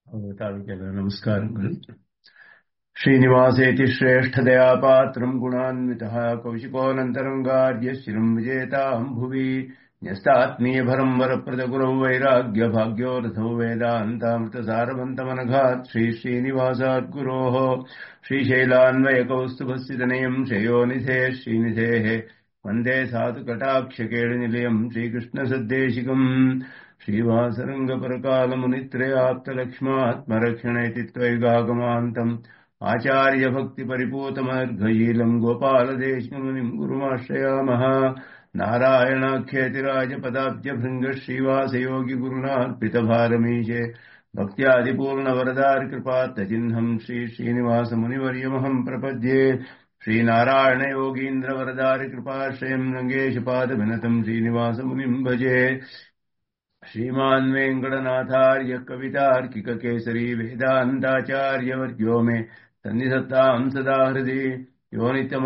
அவதாரிக்க நமஸ்காரங்கள் श्रीनिवासेति श्रेष्ठदया पात्रम् गुणान्वितः कौशिकोऽनन्तरङ्गार्यशिरम् विजेताम् भुवि न्यस्तात्मीयभरम् वरप्रदगुरौ वैराग्यभाग्यो रथौ वेदान्तामृतसारवन्तमनघात् श्रीश्रीनिवासात् गुरोः श्रीशैलान्वयकौस्तुभस्थितनयम् श्रेयोनिधे श्रीनिधेः वन्दे साधुकटाक्षकेळनिलयम् श्रीकृष्णसद्देशिकम् श्रीवासरङ्गपरकालमुनित्रयाप्तलक्ष्मात्मरक्षणेति त्वैगागमान्तम् आचार्यभक्तिपरिपूतमर्घयीलम् गोपालदेशमुनिम् गुरुमाश्रयामः नारायणाख्येतिराजपदाब्जभृङ्गः श्रीवासयोगिगुरुणार्पितभारमीशे भक्त्यादिपूर्णवरदार्कृपात्तचिह्नम् श्रीश्रीनिवासमुनिवर्यमहम् प्रपद्ये श्रीनारायणयोगीन्द्रवरदारिकृपाश्रयम् रङ्गेशपादविनतम् श्रीनिवासमुनिम् भजे श्रीमान् वेङ्कटनाथार्य कवितार्किककेसरी वेदान्ताचार्यवर्यो मे सन्निधत्ताम् सदा हृदि यो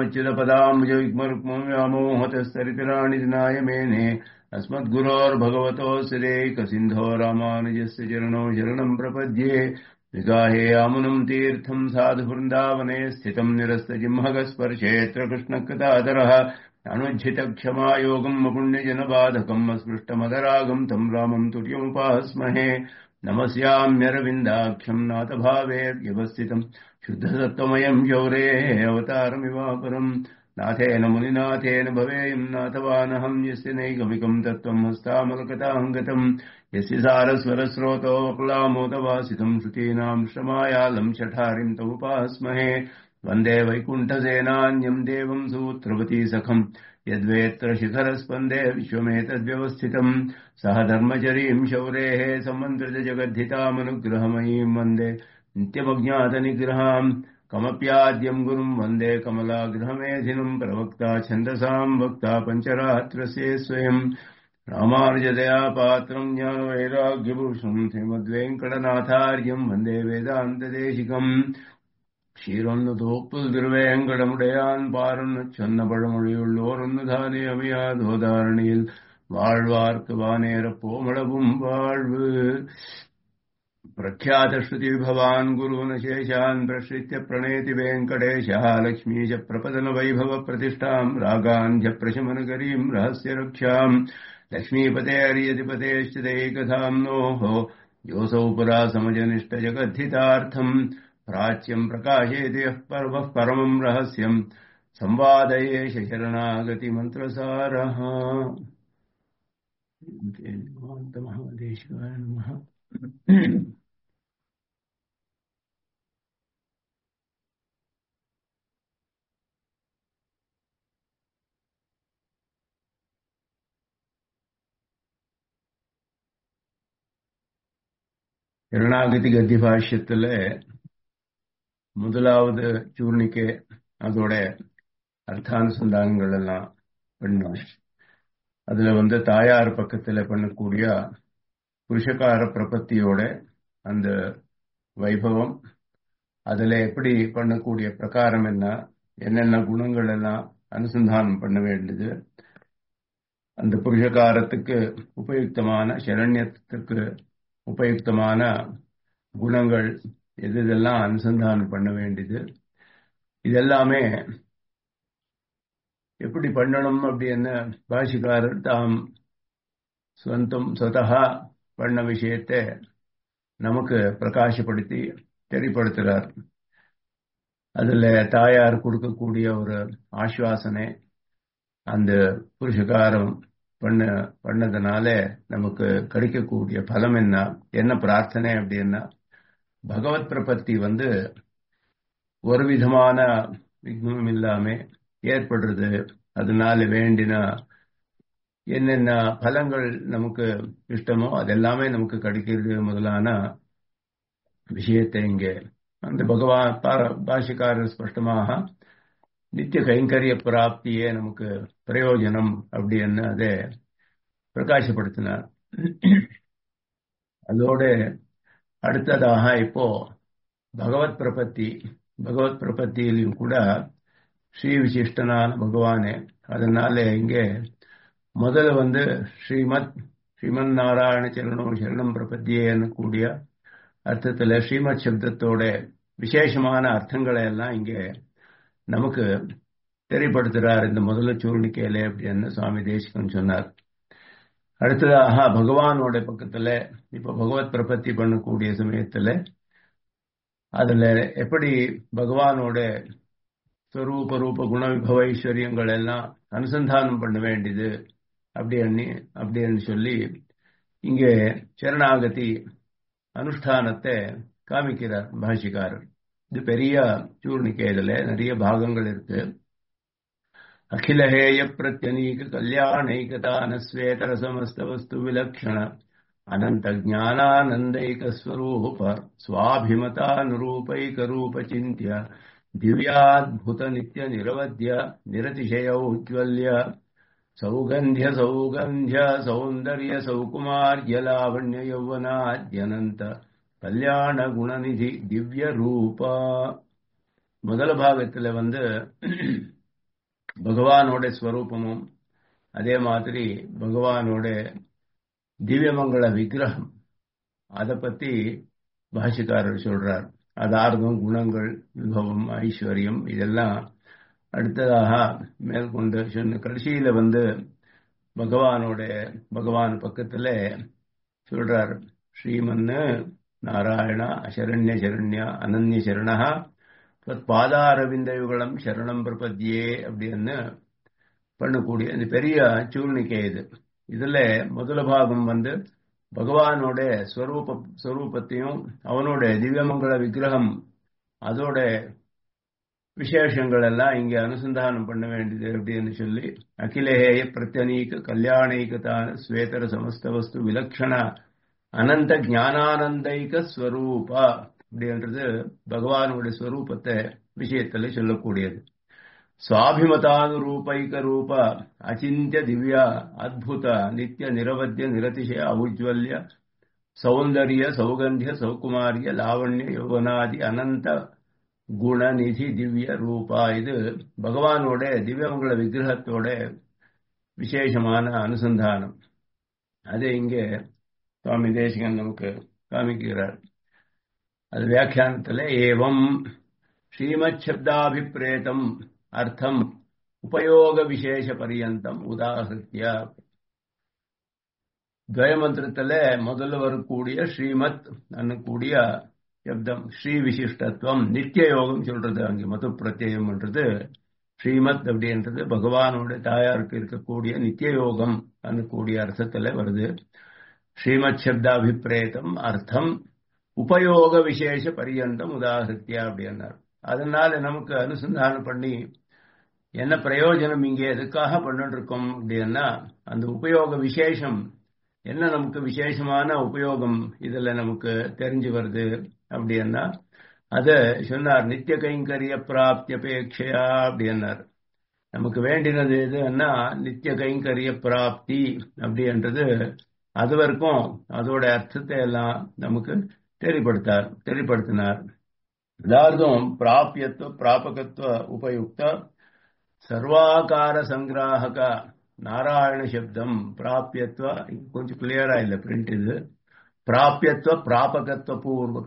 नित्यमच्युतपदाम्बुजयुग्मरुक्मव्यामोहतस्तरितराणि दिनाय मेने अस्मद्गुरोर्भगवतोऽस्य देकसिन्धो रामानुजस्य चरणौ शरणम् प्रपद्ये विगाहे आमुनम् तीर्थम् साधुवृन्दावने स्थितम् निरस्तजिह्मगस्पर्शेऽत्र कृष्णकृतादरः अनुज्झितक्षमायोगम् अपुण्यजनबाधकम् अस्पृष्टमदरागम् तम् रामम् तुर्यमुपास्महे नमस्याम्यरविन्दाख्यम् नाथभावे व्यवस्थितम् शुद्धसत्त्वमयम् शौरेः अवतारमिवापरम् नाथेन मुनिनाथेन भवेयम् नाथवानहम् यस्य नैगमिकम् तत्त्वम् हस्तामलकताम् गतम् यस्य सारस्वरस्रोतो वकुलामोदवासितम् श्रुतीनाम् श्रमायालम् शठारिम् तमुपास्महे वन्दे वैकुण्ठसेनान्यम् देवम् सूत्रवती सखम् यद्वेत्र शिखरस्पन्दे विश्वमेतद्व्यवस्थितम् सह धर्मचरीम् शौरेः समन्त्रितजगद्धितामनुग्रहमयीम् वन्दे नित्यमज्ञातनिग्रहाम् कमप्याद्यम् गुरुम् वन्दे कमलागृहमेधिनम् प्रवक्ता छन्दसाम् वक्ता पञ्चरात्रस्य स्वयम् रामानुजदया पात्रम् ज्ञानवैराग्यभूषणम् श्रीमद्वेङ्कटनाथार्यम् वन्दे वेदान्तदेशिकम् ക്ഷീരൊന്നു തോപ്പിൽ തിരുവേങ്കടമുടയാൻ പാറന്നു ചൊന്ന പഴമൊഴിയുള്ളോറൊന്നു താനേ അമിയാതോധാരണിയിൽ വാഴ്വാർക്ക് വാനേര പോമളവും വാഴ്വ് പ്രഖ്യാതശ്രുതി ഭവാൻ ഗുരുന ശേഷാൻ പ്രശ്രിത്യ പ്രണേതി വെങ്കടേശ ലക്ഷ്മീശ പ്രപതന വൈഭവ പ്രതിഷ്ഠാം രാഗാന്ധ്യ പ്രശമനകരീം രഹസ്യരക്ഷാം ലക്ഷ്മീപതേര്യതിപതേശ്ചിതൈകഥാം നോഹോ യോസൗ പുരാ സമജനിഷ്ഠ ജഗദ്ധിതാർത്ഥം प्राच्यम् प्रकाशेति यः पर्वः परमम् रहस्यम् संवादयेश शरणागतिमन्त्रसारः महादेशिकाय नमः சரணாகதி கத்தி பாஷ்யத்துல முதலாவது சூர்ணிக்கை அதோட அர்த்தானுசந்தானங்கள் எல்லாம் பண்ணோம் அதுல வந்து தாயார் பக்கத்துல பண்ணக்கூடிய புருஷகார பிரபத்தியோட அந்த வைபவம் அதுல எப்படி பண்ணக்கூடிய பிரகாரம் என்ன என்னென்ன குணங்கள் எல்லாம் அனுசந்தானம் பண்ண வேண்டியது அந்த புருஷகாரத்துக்கு உபயுக்தமான சரண்யத்துக்கு உபயுக்தமான குணங்கள் எது இதெல்லாம் அனுசந்தானம் பண்ண வேண்டியது இதெல்லாமே எப்படி பண்ணணும் அப்படின்னு பாஷிக்காரர் தாம் சொந்தம் சொதகா பண்ண விஷயத்தை நமக்கு பிரகாசப்படுத்தி தெளிப்படுத்துறார் அதுல தாயார் கொடுக்கக்கூடிய ஒரு ஆசுவாசனை அந்த புருஷகாரம் பண்ண பண்ணதுனால நமக்கு கிடைக்கக்கூடிய பலம் என்ன என்ன பிரார்த்தனை அப்படின்னா பகவத் பிரபத்தி வந்து ஒரு விதமான விக்னமும் இல்லாம ஏற்படுறது அதனால வேண்டின என்னென்ன பலங்கள் நமக்கு இஷ்டமோ அதெல்லாமே நமக்கு கிடைக்கிறது முதலான விஷயத்தை இங்கே அந்த பகவான் பாஷிக்காரர் ஸ்பஷ்டமாக நித்திய கைங்கரிய பிராப்தியே நமக்கு பிரயோஜனம் அப்படின்னு அதை பிரகாசப்படுத்தினார் அதோட அடுத்ததாக இப்போ பகவத் பிரபத்தி பகவத் பிரபத்தியிலும் கூட ஸ்ரீ விசிஷ்டனான பகவானே அதனால இங்கே முதல்ல வந்து ஸ்ரீமத் ஸ்ரீமன் நாராயண சரணம் சரணம் பிரபத்தியேன்னு கூடிய அர்த்தத்துல ஸ்ரீமத் சப்தத்தோட விசேஷமான அர்த்தங்களை எல்லாம் இங்கே நமக்கு தெரியப்படுத்துறார் இந்த முதல்ல சூர்ணிக்கையில அப்படின்னு சுவாமி தேசிகன் சொன்னார் அடுத்ததாக பகவானோட பக்கத்துல இப்ப பகவத் பிரபத்தி பண்ணக்கூடிய சமயத்துல அதுல எப்படி பகவானோட ஸ்வரூப ரூப குண விபவ ஐஸ்வர்யங்கள் எல்லாம் அனுசந்தானம் பண்ண வேண்டியது அப்படின்னு அப்படின்னு சொல்லி இங்கே சரணாகதி அனுஷ்டானத்தை காமிக்கிறார் பாஷிக்காரர் இது பெரிய சூர்ணிக்கை இதுல நிறைய பாகங்கள் இருக்கு அகிலஹேய பிரத்யனீக கல்யாணைகதான ஸ்வேதர சமஸ்த வஸ்து விலக்ஷண அனந்த ஜானானந்தைகஸ்வரூப சுவாபிமதானுரூபைக ரூப சிந்திய திவ்யாத்புத நித்ய நிரவத்ய நிரதிசய உஜ்வல்ய சௌகந்திய சௌகந்திய சௌந்தர்ய சௌகுமார்ய லாவண்ய யௌவனாத்யனந்த கல்யாண குணநிதி திவ்ய ரூபா முதல் பாகத்துல வந்து பகவானோட ஸ்வரூபமும் அதே மாதிரி பகவானோட திவ்யமங்கள விக்கிரகம் அதை பத்தி பாஷிக்காரர் சொல்றார் அதார்த்தம் குணங்கள் விபவம் ஐஸ்வர்யம் இதெல்லாம் அடுத்ததாக மேற்கொண்டு சொன்ன கடைசியில வந்து பகவானோட பகவான் பக்கத்துல சொல்றார் ஸ்ரீமன்னு நாராயண சரண்ய சரண்யா அனன்ய சரணா பாதாரவிந்த யுகலம் சரணம் பிரபத்தியே அப்படின்னு பண்ணக்கூடிய இந்த பெரிய சூழ்நிலை இது இதுல முதல பாகம் வந்து பகவானோட ஸ்வரூப ஸ்வரூபத்தையும் அவனோட திவ்யமங்கள விக்கிரகம் அதோட விசேஷங்கள் எல்லாம் இங்க அனுசந்தானம் பண்ண வேண்டியது அப்படின்னு சொல்லி அகிலேய பிரத்யனீக கல்யாணைகதான ஸ்வேதர சமஸ்த வஸ்து விலக்ஷண அனந்த ஞானானந்தைக ஸ்வரூபா அப்படின்றது பகவானுடைய ஸ்வரூபத்தை விஷயத்துல சொல்லக்கூடியது சுவாபிமதானுரூபைக ரூப அச்சிந்திய திவ்ய அத்புத நித்திய நிரவத்திய நிரதிசய ஔஜ்வல்ய சௌந்தர்ய சௌகந்திய சௌகுமாரிய லாவண்ய யௌவனாதி அனந்த குணநிதி திவ்ய ரூபா இது பகவானோட திவ்யமங்கள விக்கிரகத்தோட விசேஷமான அனுசந்தானம் அது இங்கே சுவாமி தேசிகன் நமக்கு காமிக்கிறார் அது வியாக்கியானத்தில் ஏவம் ஸ்ரீமத் சப்தாபிப்பிரேதம் அர்த்தம் உபயோக விசேஷ பரியந்தம் உதாகிருத்திய துவயமந்திரத்தில் முதல்ல வரக்கூடிய ஸ்ரீமத் கூடிய சப்தம் ஸ்ரீ விசிஷ்டத்துவம் நித்திய யோகம் சொல்றது அங்கே மது பிரத்யம்ன்றது ஸ்ரீமத் அப்படின்றது பகவானோட தாயாருக்கு இருக்கக்கூடிய நித்திய யோகம் கூடிய அர்த்தத்தில் வருது ஸ்ரீமத் சப்தாபிப்பிரேதம் அர்த்தம் உபயோக விசேஷ பரியந்தம் உதாகிருத்தியா அப்படின்னார் அதனால நமக்கு அனுசந்தானம் பண்ணி என்ன பிரயோஜனம் இங்கே எதுக்காக பண்ணிட்டு இருக்கோம் அப்படின்னா அந்த உபயோக விசேஷம் என்ன நமக்கு விசேஷமான உபயோகம் இதுல நமக்கு தெரிஞ்சு வருது அப்படின்னா அத சொன்னார் நித்திய கைங்கரிய பிராப்தி அபேட்சையா அப்படின்னார் நமக்கு வேண்டினது எதுன்னா நித்திய கைங்கரிய பிராப்தி அப்படின்றது அது வரைக்கும் அதோட அர்த்தத்தை எல்லாம் நமக்கு தெளிப்படுத்தார் தெளிப்படுத்தினார் அதார்த்தம் பிராபியத்துவ பிராபகத்துவ உபயுக்த சர்வாகார சங்கிராகக நாராயண சப்தம் பிராபியத்துவ கொஞ்சம் கிளியரா இல்லை பிரிண்ட் இது பிராபியத்துவ பிராபகத்துவ பூர்வக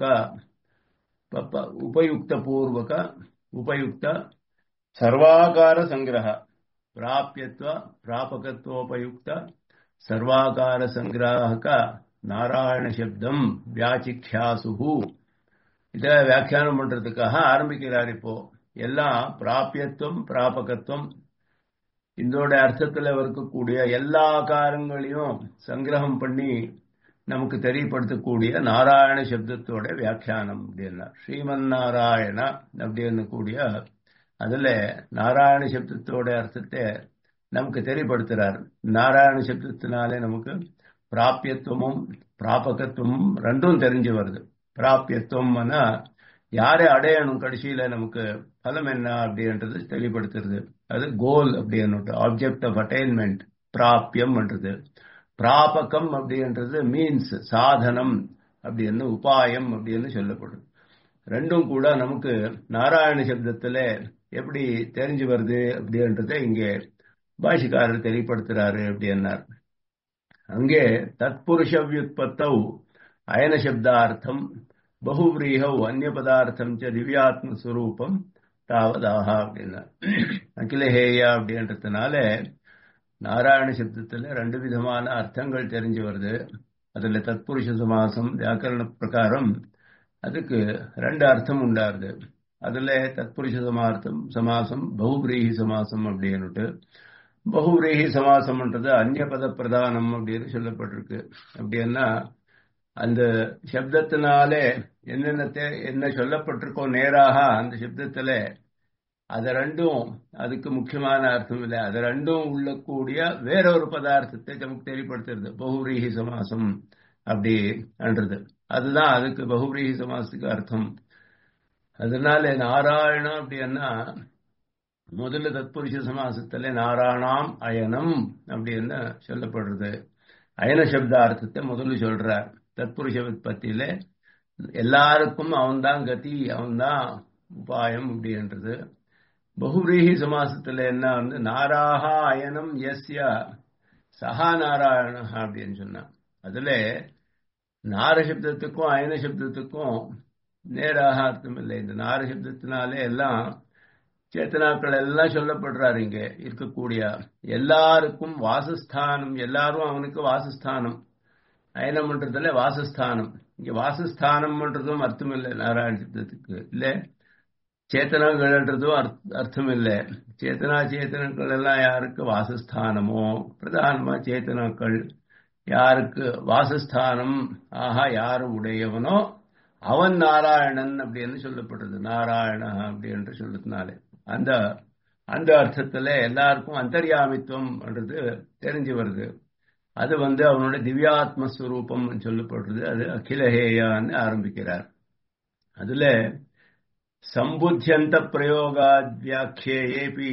உபயுக்த பூர்வக உபயுக்த சர்வாகார சங்கிரக பிராபியத்துவ பிராபகத்துவோபயுக்த சர்வாகார சங்கிராக நாராயண சப்தம் வியாச்சிக்யாசுகு இத வியாக்கியானம் பண்றதுக்காக ஆரம்பிக்கிறார் இப்போ எல்லாம் பிராபியத்துவம் பிராபகத்துவம் இதோட அர்த்தத்துல இருக்கக்கூடிய எல்லா காரங்களையும் சங்கிரகம் பண்ணி நமக்கு தெரியப்படுத்தக்கூடிய நாராயண சப்தத்தோட வியாக்கியானம் அப்படின்னா ஸ்ரீமன் நாராயண அப்படின்னு கூடிய அதுல நாராயண சப்தத்தோட அர்த்தத்தை நமக்கு தெரியப்படுத்துறார் நாராயண சப்தத்தினாலே நமக்கு பிராபியத்துவமும் பிராபகத்துவமும் ரெண்டும் தெரிஞ்சு வருது பிராபியத்துவம்னா யாரை அடையணும் கடைசியில நமக்கு பலம் என்ன அப்படின்றது தெளிவுபடுத்துறது அது கோல் அப்படின்னு ஆப்ஜெக்ட் ஆஃப் அட்டைன்மெண்ட் பிராபியம்ன்றது பிராபகம் அப்படின்றது மீன்ஸ் சாதனம் அப்படின்னு உபாயம் அப்படின்னு சொல்லப்படுது ரெண்டும் கூட நமக்கு நாராயண சப்தத்துல எப்படி தெரிஞ்சு வருது அப்படின்றத இங்கே பாஷிக்காரர் தெளிவுபடுத்துறாரு அப்படின்னார் அங்கே தத்புருஷ வியுத்பத்தௌ அயன சப்தார்த்தம் பகுவிரீகவ் அந்நிய பதார்த்தம் ச திவ்யாத்மஸ்வரூபம் தாவதாக அப்படின்னா அகிலஹேயா அப்படின்றதுனால நாராயண சப்தத்துல ரெண்டு விதமான அர்த்தங்கள் தெரிஞ்சு வருது அதுல தத்புருஷ சமாசம் வியாக்கரண பிரகாரம் அதுக்கு ரெண்டு அர்த்தம் உண்டாருது அதுல தத்புருஷ சமார்த்தம் சமாசம் பகுபிரீகி சமாசம் அப்படின்னுட்டு பகுபிரீகி சமாசம்ன்றது அந்நிய பத பிரதானம் அப்படின்னு சொல்லப்பட்டிருக்கு அப்படின்னா அந்த சப்தத்தினாலே என்னென்ன என்ன சொல்லப்பட்டிருக்கோ நேராக அந்த சப்தத்துல அது ரெண்டும் அதுக்கு முக்கியமான அர்த்தம் இல்லை அது ரெண்டும் உள்ளக்கூடிய வேற ஒரு பதார்த்தத்தை நமக்கு தெரியப்படுத்துறது பகுரீகி சமாசம் அப்படின்றது அதுதான் அதுக்கு பகுரீகி சமாசத்துக்கு அர்த்தம் அதனால நாராயணம் அப்படின்னா முதல்ல தத்புருஷ சமாசத்துல நாராயணாம் அயனம் அப்படின்னு சொல்லப்படுறது அயன சப்தார்த்தத்தை முதல்ல சொல்றார் தத்புருஷ உற்பத்தியில எல்லாருக்கும் அவன்தான் கதி அவன்தான் உபாயம் அப்படின்றது பகுரீகி சமாசத்துல என்ன வந்து நாராகா அயனம் எஸ்ய சஹா நாராயண அப்படின்னு சொன்னான் அதுல நார சப்தத்துக்கும் அயன சப்தத்துக்கும் நேராக அர்த்தம் இல்லை இந்த நார சப்தத்தினாலே எல்லாம் சேத்தனாக்கள் எல்லாம் சொல்லப்படுறாரு இங்க இருக்கக்கூடிய எல்லாருக்கும் வாசஸ்தானம் எல்லாரும் அவனுக்கு வாசஸ்தானம் அயனம்ன்றதுல வாசஸ்தானம் இங்க வாசஸ்தானம்ன்றதும் அர்த்தம் இல்லை நாராயண சப்தத்துக்கு இல்லை சேத்தனங்கள்ன்றதும் அர்த்தம் இல்லை சேத்தனா சேத்தனங்கள் எல்லாம் யாருக்கு வாசஸ்தானமோ பிரதானமா சேத்தனாக்கள் யாருக்கு வாசஸ்தானம் ஆஹா யாரு உடையவனோ அவன் நாராயணன் அப்படின்னு சொல்லப்படுறது நாராயண அப்படின்னு சொல்றதுனாலே அந்த அந்த அர்த்தத்துல எல்லாருக்கும் அந்தர்யாமித்துவம்ன்றது தெரிஞ்சு வருது அது வந்து அவனோட திவ்யாத்மஸ்வரூபம் சொல்லப்படுறது அது அகிலஹேயான்னு ஆரம்பிக்கிறார் அதுல சம்புத்தியந்த பிரயோகாத்யாக்கியேபி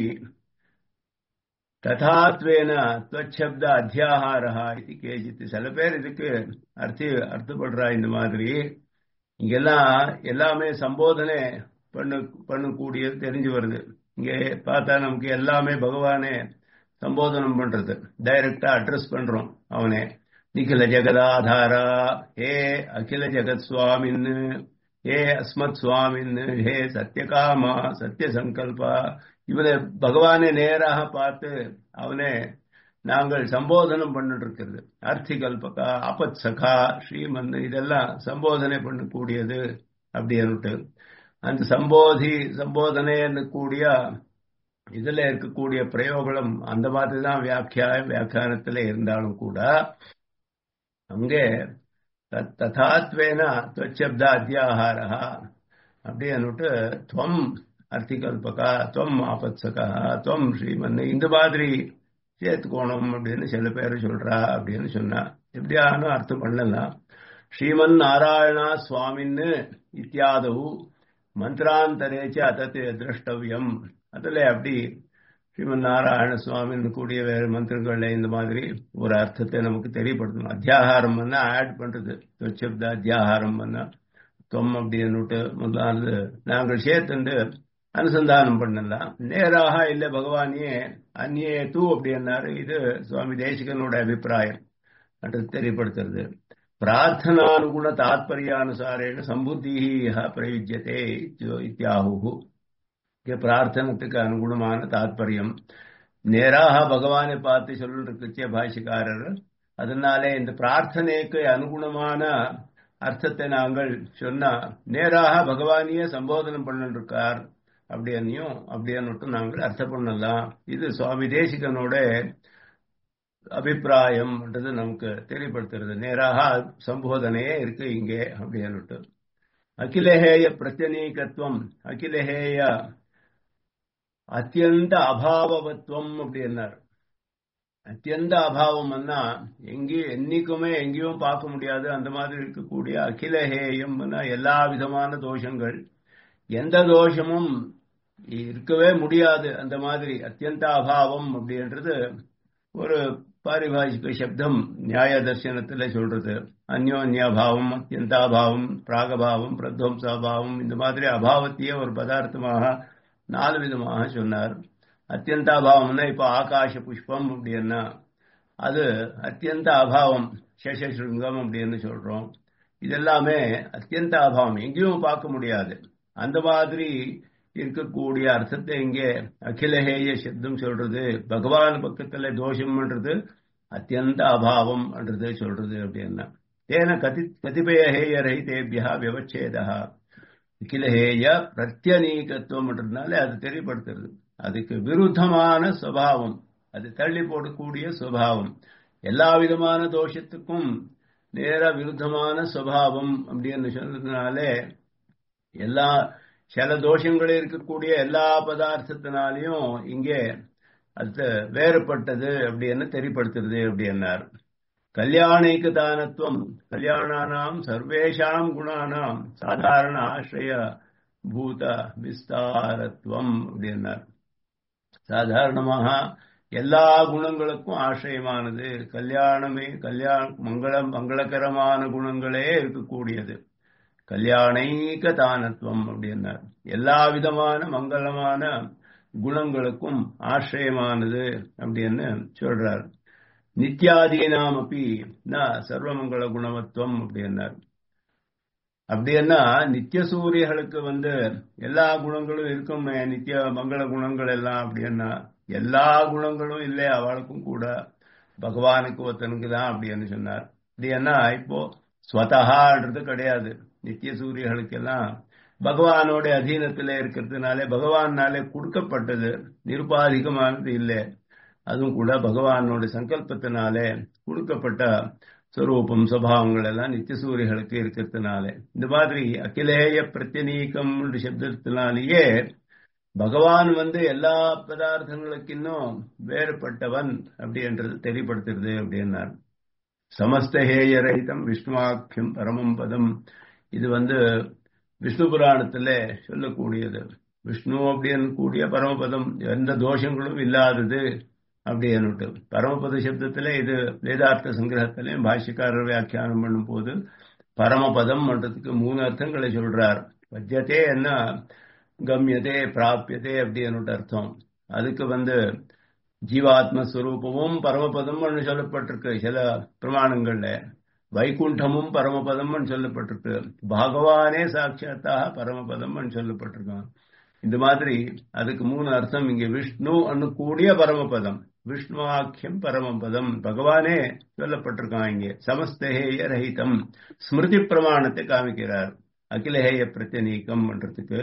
ததாத்வேன துவச்சப்த அத்தியாகாரா இது கேஜித்து சில பேர் இதுக்கு அர்த்தி அர்த்தப்படுறா இந்த மாதிரி இங்கெல்லாம் எல்லாமே சம்போதனை பண்ணு பண்ணக்கூடியது தெரிஞ்சு வருது இங்கே பார்த்தா நமக்கு எல்லாமே பகவானே சம்போதனம் பண்றது டைரக்டா அட்ரஸ் பண்றோம் அவனே நிகில ஜெகதாதாரா ஹே அகில ஜெகத் சுவாமின்னு ஹே அஸ்மத் சுவாமின்னு ஹே சத்யகாமா சத்திய சங்கல்பா இவனை பகவானே நேராக பார்த்து அவனே நாங்கள் சம்போதனம் பண்ணிட்டு இருக்கிறது அர்த்திகல்பகா அபத் சகா ஸ்ரீமன் இதெல்லாம் சம்போதனை பண்ணக்கூடியது அப்படின்னுட்டு அந்த சம்போதி சம்போதனை கூடிய இதுல இருக்கக்கூடிய பிரயோகம் அந்த மாதிரி தான் வியாக்கியா வியாக்கியானத்துல இருந்தாலும் கூட அங்கே ததாத்வேன துவச்சப்த அத்தியாகாரா அப்படின்னுட்டு துவம் அர்த்திகல்பகா துவம் ஆபத்சகா துவம் ஸ்ரீமன் இந்த மாதிரி சேர்த்துக்கோணும் அப்படின்னு சில பேர் சொல்றா அப்படின்னு சொன்னா எப்படியானும் அர்த்தம் பண்ணலாம் ஸ்ரீமன் நாராயணா சுவாமின்னு இத்தியாதவு மந்திராந்தரேச்ச அதத்து திரஷ்டவியம் அதுல அப்படி ஸ்ரீமன் நாராயண சுவாமின்னு கூடிய வேறு மந்திரங்கள்ல இந்த மாதிரி ஒரு அர்த்தத்தை நமக்கு தெரியப்படுத்தணும் அத்தியாகாரம் பண்ணா ஆட் பண்றது தொச்சப்த அத்தியாகாரம் பண்ணா தொம் அப்படின்னுட்டு முதலானது நாங்கள் சேர்த்துண்டு அனுசந்தானம் பண்ணலாம் நேராக இல்லை பகவானியே அந்நியே தூ அப்படின்னாரு இது சுவாமி தேசிகனோட அபிப்பிராயம் என்று தெரியப்படுத்துறது பிரார்த்தனானுகுண தாத்பரியானுசாரேன சம்புத்தி பிரயுஜ்யத்தே இத்தியாகு பிரார்த்தனத்துக்கு அனுகுணமான தாத்பரியம் நேராக பகவானை பார்த்து சொல்லிருக்கச்சே பாஷிக்காரர் அதனாலே இந்த பிரார்த்தனைக்கு அனுகுணமான அர்த்தத்தை நாங்கள் சொன்னா நேராக பகவானியே சம்போதனம் பண்ணிருக்கார் அப்படின்னையும் அப்படின்னுட்டு நாங்கள் அர்த்தம் பண்ணலாம் இது சுவாமி தேசிகனோட அபிப்பிராயம்ன்றது நமக்கு தெரியப்படுத்துறது நேராக சம்போதனையே இருக்கு இங்கே அப்படின்னுட்டு அகிலஹேய பிரத்யநீகத்துவம் அகிலஹேய அத்தியந்த அபாவத்துவம் அப்படின்னார் அத்தியந்த அபாவம்னா எங்கேயும் என்னைக்குமே எங்கேயும் பார்க்க முடியாது அந்த மாதிரி இருக்கக்கூடிய அகிலஹேயம்னா எல்லா விதமான தோஷங்கள் எந்த தோஷமும் இருக்கவே முடியாது அந்த மாதிரி அத்தியந்த அபாவம் அப்படின்றது ஒரு பாரிபாஷிக சப்தம் நியாய தர்சனத்துல சொல்றது அந்யோன்யாபாவம் அத்தியந்தாபாவம் பிராகபாவம் பிரத்வம்சாபாவம் இந்த மாதிரி அபாவத்தையே ஒரு பதார்த்தமாக நாலு விதமாக சொன்னார் அத்தியந்தாபாவம்னா இப்போ ஆகாஷ புஷ்பம் அப்படின்னா அது அத்தியந்த அபாவம் சேஷசிருங்கம் அப்படின்னு சொல்றோம் இதெல்லாமே அத்தியந்த அபாவம் எங்கேயும் பார்க்க முடியாது அந்த மாதிரி இருக்கக்கூடிய அர்த்தத்தை இங்கே அகிலஹேய சப்தம் சொல்றது பகவான் பக்கத்துல தோஷம்ன்றது அத்தியந்த அபாவம்ன்றது சொல்றது அப்படின்னா தேன கதி கதிபய ஹேயரை தேபியா விவச்சேதா அகிலஹேய பிரத்யநீகத்துவம்ன்றதுனால அது தெரியப்படுத்துறது அதுக்கு விருத்தமான சுவாவம் அது தள்ளி போடக்கூடிய சுவாவம் எல்லா விதமான தோஷத்துக்கும் நேர விருத்தமான சுவாவம் அப்படின்னு சொன்னதுனாலே எல்லா சில தோஷங்கள் இருக்கக்கூடிய எல்லா பதார்த்தத்தினாலையும் இங்கே அது வேறுபட்டது அப்படின்னு தெரியப்படுத்துறது அப்படின்னார் கல்யாணிக்கு தானத்துவம் கல்யாணானாம் சர்வேஷாம் குணானாம் சாதாரண ஆசிரிய பூத விஸ்தாரத்துவம் அப்படின்னார் சாதாரணமாக எல்லா குணங்களுக்கும் ஆசிரியமானது கல்யாணமே கல்யாண மங்களம் மங்களகரமான குணங்களே இருக்கக்கூடியது கல்யாணைக்க தானத்துவம் அப்படின்னார் எல்லா விதமான மங்களமான குணங்களுக்கும் ஆசிரியமானது அப்படின்னு சொல்றார் நித்யாதீனாம் அப்படி சர்வமங்கள குணவத்துவம் அப்படின்னார் அப்படின்னா நித்திய சூரியர்களுக்கு வந்து எல்லா குணங்களும் இருக்குமே நித்திய மங்கள குணங்கள் எல்லாம் அப்படின்னா எல்லா குணங்களும் இல்லை அவளுக்கும் கூட பகவானுக்கு ஒருத்தனுக்கு தான் அப்படின்னு சொன்னார் அப்படின்னா இப்போ ஸ்வதகான்றது கிடையாது நித்திய சூரியர்களுக்கெல்லாம் பகவானோட அதீனத்தில் இருக்கிறதுனாலே பகவானாலே கொடுக்கப்பட்டது நிருபாதிகமானது இல்லை அதுவும் கூட பகவானோட சங்கல்பத்தினாலே கொடுக்கப்பட்ட ஸ்வரூபம் சுவாவங்கள் எல்லாம் நித்திய சூரியர்களுக்கு இருக்கிறதுனால இந்த மாதிரி அகிலேய பிரத்யநீக்கம் சப்தத்தினாலேயே பகவான் வந்து எல்லா பதார்த்தங்களுக்கு இன்னும் வேறுபட்டவன் அப்படின்றது தெரியப்படுத்துறது அப்படின்னார் சமஸ்தஹேய ரஹிதம் விஷ்ணுவாக்கியம் பரமம் பதம் இது வந்து விஷ்ணு புராணத்துல சொல்லக்கூடியது விஷ்ணு அப்படின்னு கூடிய பரமபதம் எந்த தோஷங்களும் இல்லாதது அப்படின்னுட்டு பரமபத சப்தத்துல இது வேதார்த்த சங்கிரகத்திலையும் பாஷ்யக்காரர் வியாக்கியானம் பண்ணும் போது பரமபதம் பண்றதுக்கு மூணு அர்த்தங்களை சொல்றார் பத்தியத்தே என்ன கம்யதே பிராபியதே அப்படின்னு அர்த்தம் அதுக்கு வந்து ஜீவாத்மஸ்வரூபமும் பரமபதம் சொல்லப்பட்டிருக்கு சில பிரமாணங்கள்ல வைகுண்டமும் பரமபதம் சொல்லப்பட்டிருக்கு பகவானே சாட்சாத்தாக பரமபதம் சொல்லப்பட்டிருக்கான் இந்த மாதிரி அதுக்கு மூணு அர்த்தம் இங்க விஷ்ணு அன்னு கூடிய பரமபதம் விஷ்ணுவாக்கியம் பரமபதம் பகவானே சொல்லப்பட்டிருக்கான் இங்கே சமஸ்தேய ரஹிதம் ஸ்மிருதி பிரமாணத்தை காமிக்கிறார் அகிலஹேய பிரத்யநீக்கம் பண்றதுக்கு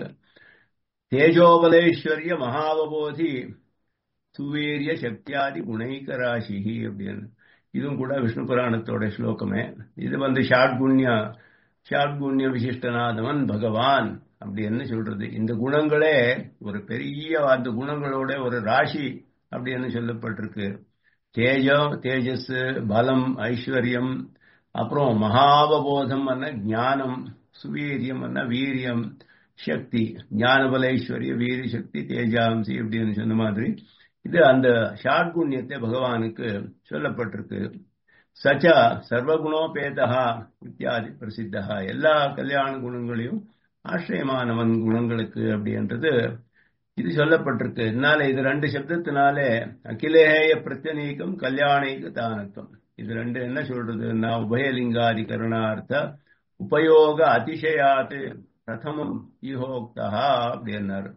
தேஜோபலேஸ்வரிய மகாவபோதி சுவீரிய சக்தியாதி குணைக ராசி அப்படின்னு இதுவும் கூட விஷ்ணு புராணத்தோட ஸ்லோகமே இது வந்து ஷாட்குண்ய ஷாட்குண்ய விசிஷ்டநாதவன் பகவான் அப்படின்னு சொல்றது இந்த குணங்களே ஒரு பெரிய அந்த குணங்களோட ஒரு ராசி அப்படின்னு சொல்லப்பட்டிருக்கு தேஜம் தேஜஸ் பலம் ஐஸ்வர்யம் அப்புறம் மகாபபோதம் ஞானம் சுவீரியம் வீரியம் சக்தி ஞானபல ஐஸ்வர்ய வீரிய சக்தி தேஜாம்சி அப்படின்னு சொன்ன மாதிரி இது அந்த ஷாட்குண்யத்தை பகவானுக்கு சொல்லப்பட்டிருக்கு சச்ச சர்வகுணோபேதா இத்தியாதி பிரசித்தா எல்லா கல்யாண குணங்களையும் ஆசிரியமானவன் குணங்களுக்கு அப்படின்றது இது சொல்லப்பட்டிருக்கு இதனால இது ரெண்டு சப்தத்தினாலே அகிலேய பிரத்யநீக்கம் கல்யாணிக்கு தானத்துவம் இது ரெண்டு என்ன சொல்றதுன்னா உபயலிங்காதிகரணார்த்த உபயோக அதிசயாத்து பிரதமம் ஈஹோக்தா அப்படின்னாரு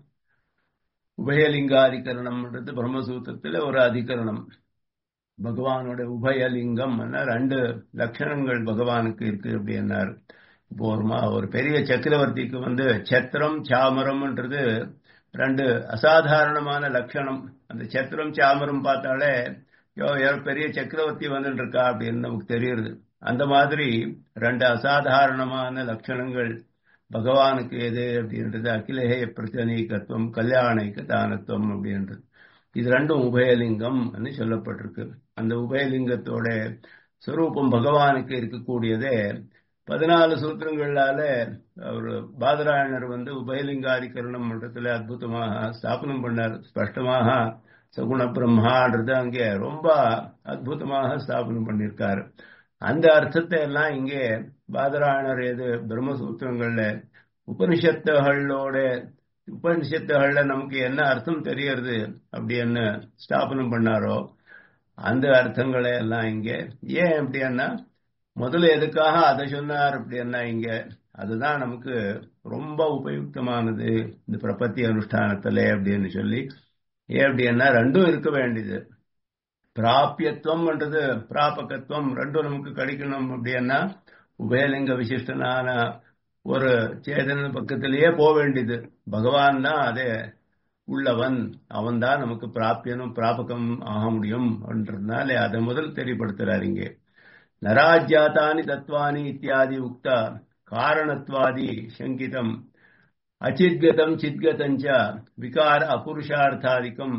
உபயலிங்காதிகரணம்ன்றது பிரம்மசூத்திரத்துல ஒரு அதிகரணம் பகவானோட உபயலிங்கம் ரெண்டு லட்சணங்கள் பகவானுக்கு இருக்கு அப்படின்னாரு இப்போ ஒரு ஒரு பெரிய சக்கரவர்த்திக்கு வந்து சத்திரம் சாமரம்ன்றது ரெண்டு அசாதாரணமான லட்சணம் அந்த சத்திரம் சாமரம் பார்த்தாலே பெரிய சக்கரவர்த்தி வந்துட்டு இருக்கா அப்படின்னு நமக்கு தெரியுது அந்த மாதிரி ரெண்டு அசாதாரணமான லட்சணங்கள் பகவானுக்கு எது அப்படின்றது அகிலேய பிரச்சனைக்கத்துவம் கல்யாணிக்க தானத்துவம் அப்படின்றது இது ரெண்டும் உபயலிங்கம் சொல்லப்பட்டிருக்கு அந்த உபயலிங்கத்தோட ஸ்வரூபம் பகவானுக்கு இருக்கக்கூடியதே பதினாலு சூத்திரங்களால அவர் பாதராயணர் வந்து உபயலிங்காதிகரணம் மன்றத்துல அற்புதமாக ஸ்தாபனம் பண்ணார் ஸ்பஷ்டமாக சகுண பிரம்மான்றது அங்கே ரொம்ப அற்புதமாக ஸ்தாபனம் பண்ணியிருக்காரு அந்த அர்த்தத்தை எல்லாம் இங்கே பாதராயணர் எது பிரம்மசூத்திரங்கள்ல உபனிஷத்துகளோட உபனிஷத்துகள்ல நமக்கு என்ன அர்த்தம் தெரியறது அப்படின்னு ஸ்தாபனம் பண்ணாரோ அந்த அர்த்தங்களை எல்லாம் இங்கே ஏன் அப்படின்னா முதல்ல எதுக்காக அதை சொன்னார் அப்படின்னா இங்க அதுதான் நமக்கு ரொம்ப உபயுக்தமானது இந்த பிரபத்தி அனுஷ்டானத்துல அப்படின்னு சொல்லி ஏன் அப்படின்னா ரெண்டும் இருக்க வேண்டியது பிராபியத்துவம்ன்றது பிராபகத்துவம் ரெண்டும் நமக்கு கிடைக்கணும் அப்படின்னா உபயலிங்க விசிஷ்டனான ஒரு சேதன பக்கத்திலேயே போக வேண்டியது பகவான் தான் அதே உள்ளவன் அவன் தான் நமக்கு பிராப்பியனும் பிராபகம் ஆக முடியும் என்றதுனால அதை முதல் தெரியப்படுத்துறாரு இங்கே நராஜ்யாத்தானி தத்வானி இத்தியாதி உக்த காரணத்வாதி சங்கிதம் அச்சித்கதம் சித்கதஞ்ச விகார அபுருஷார்த்தாதிக்கம்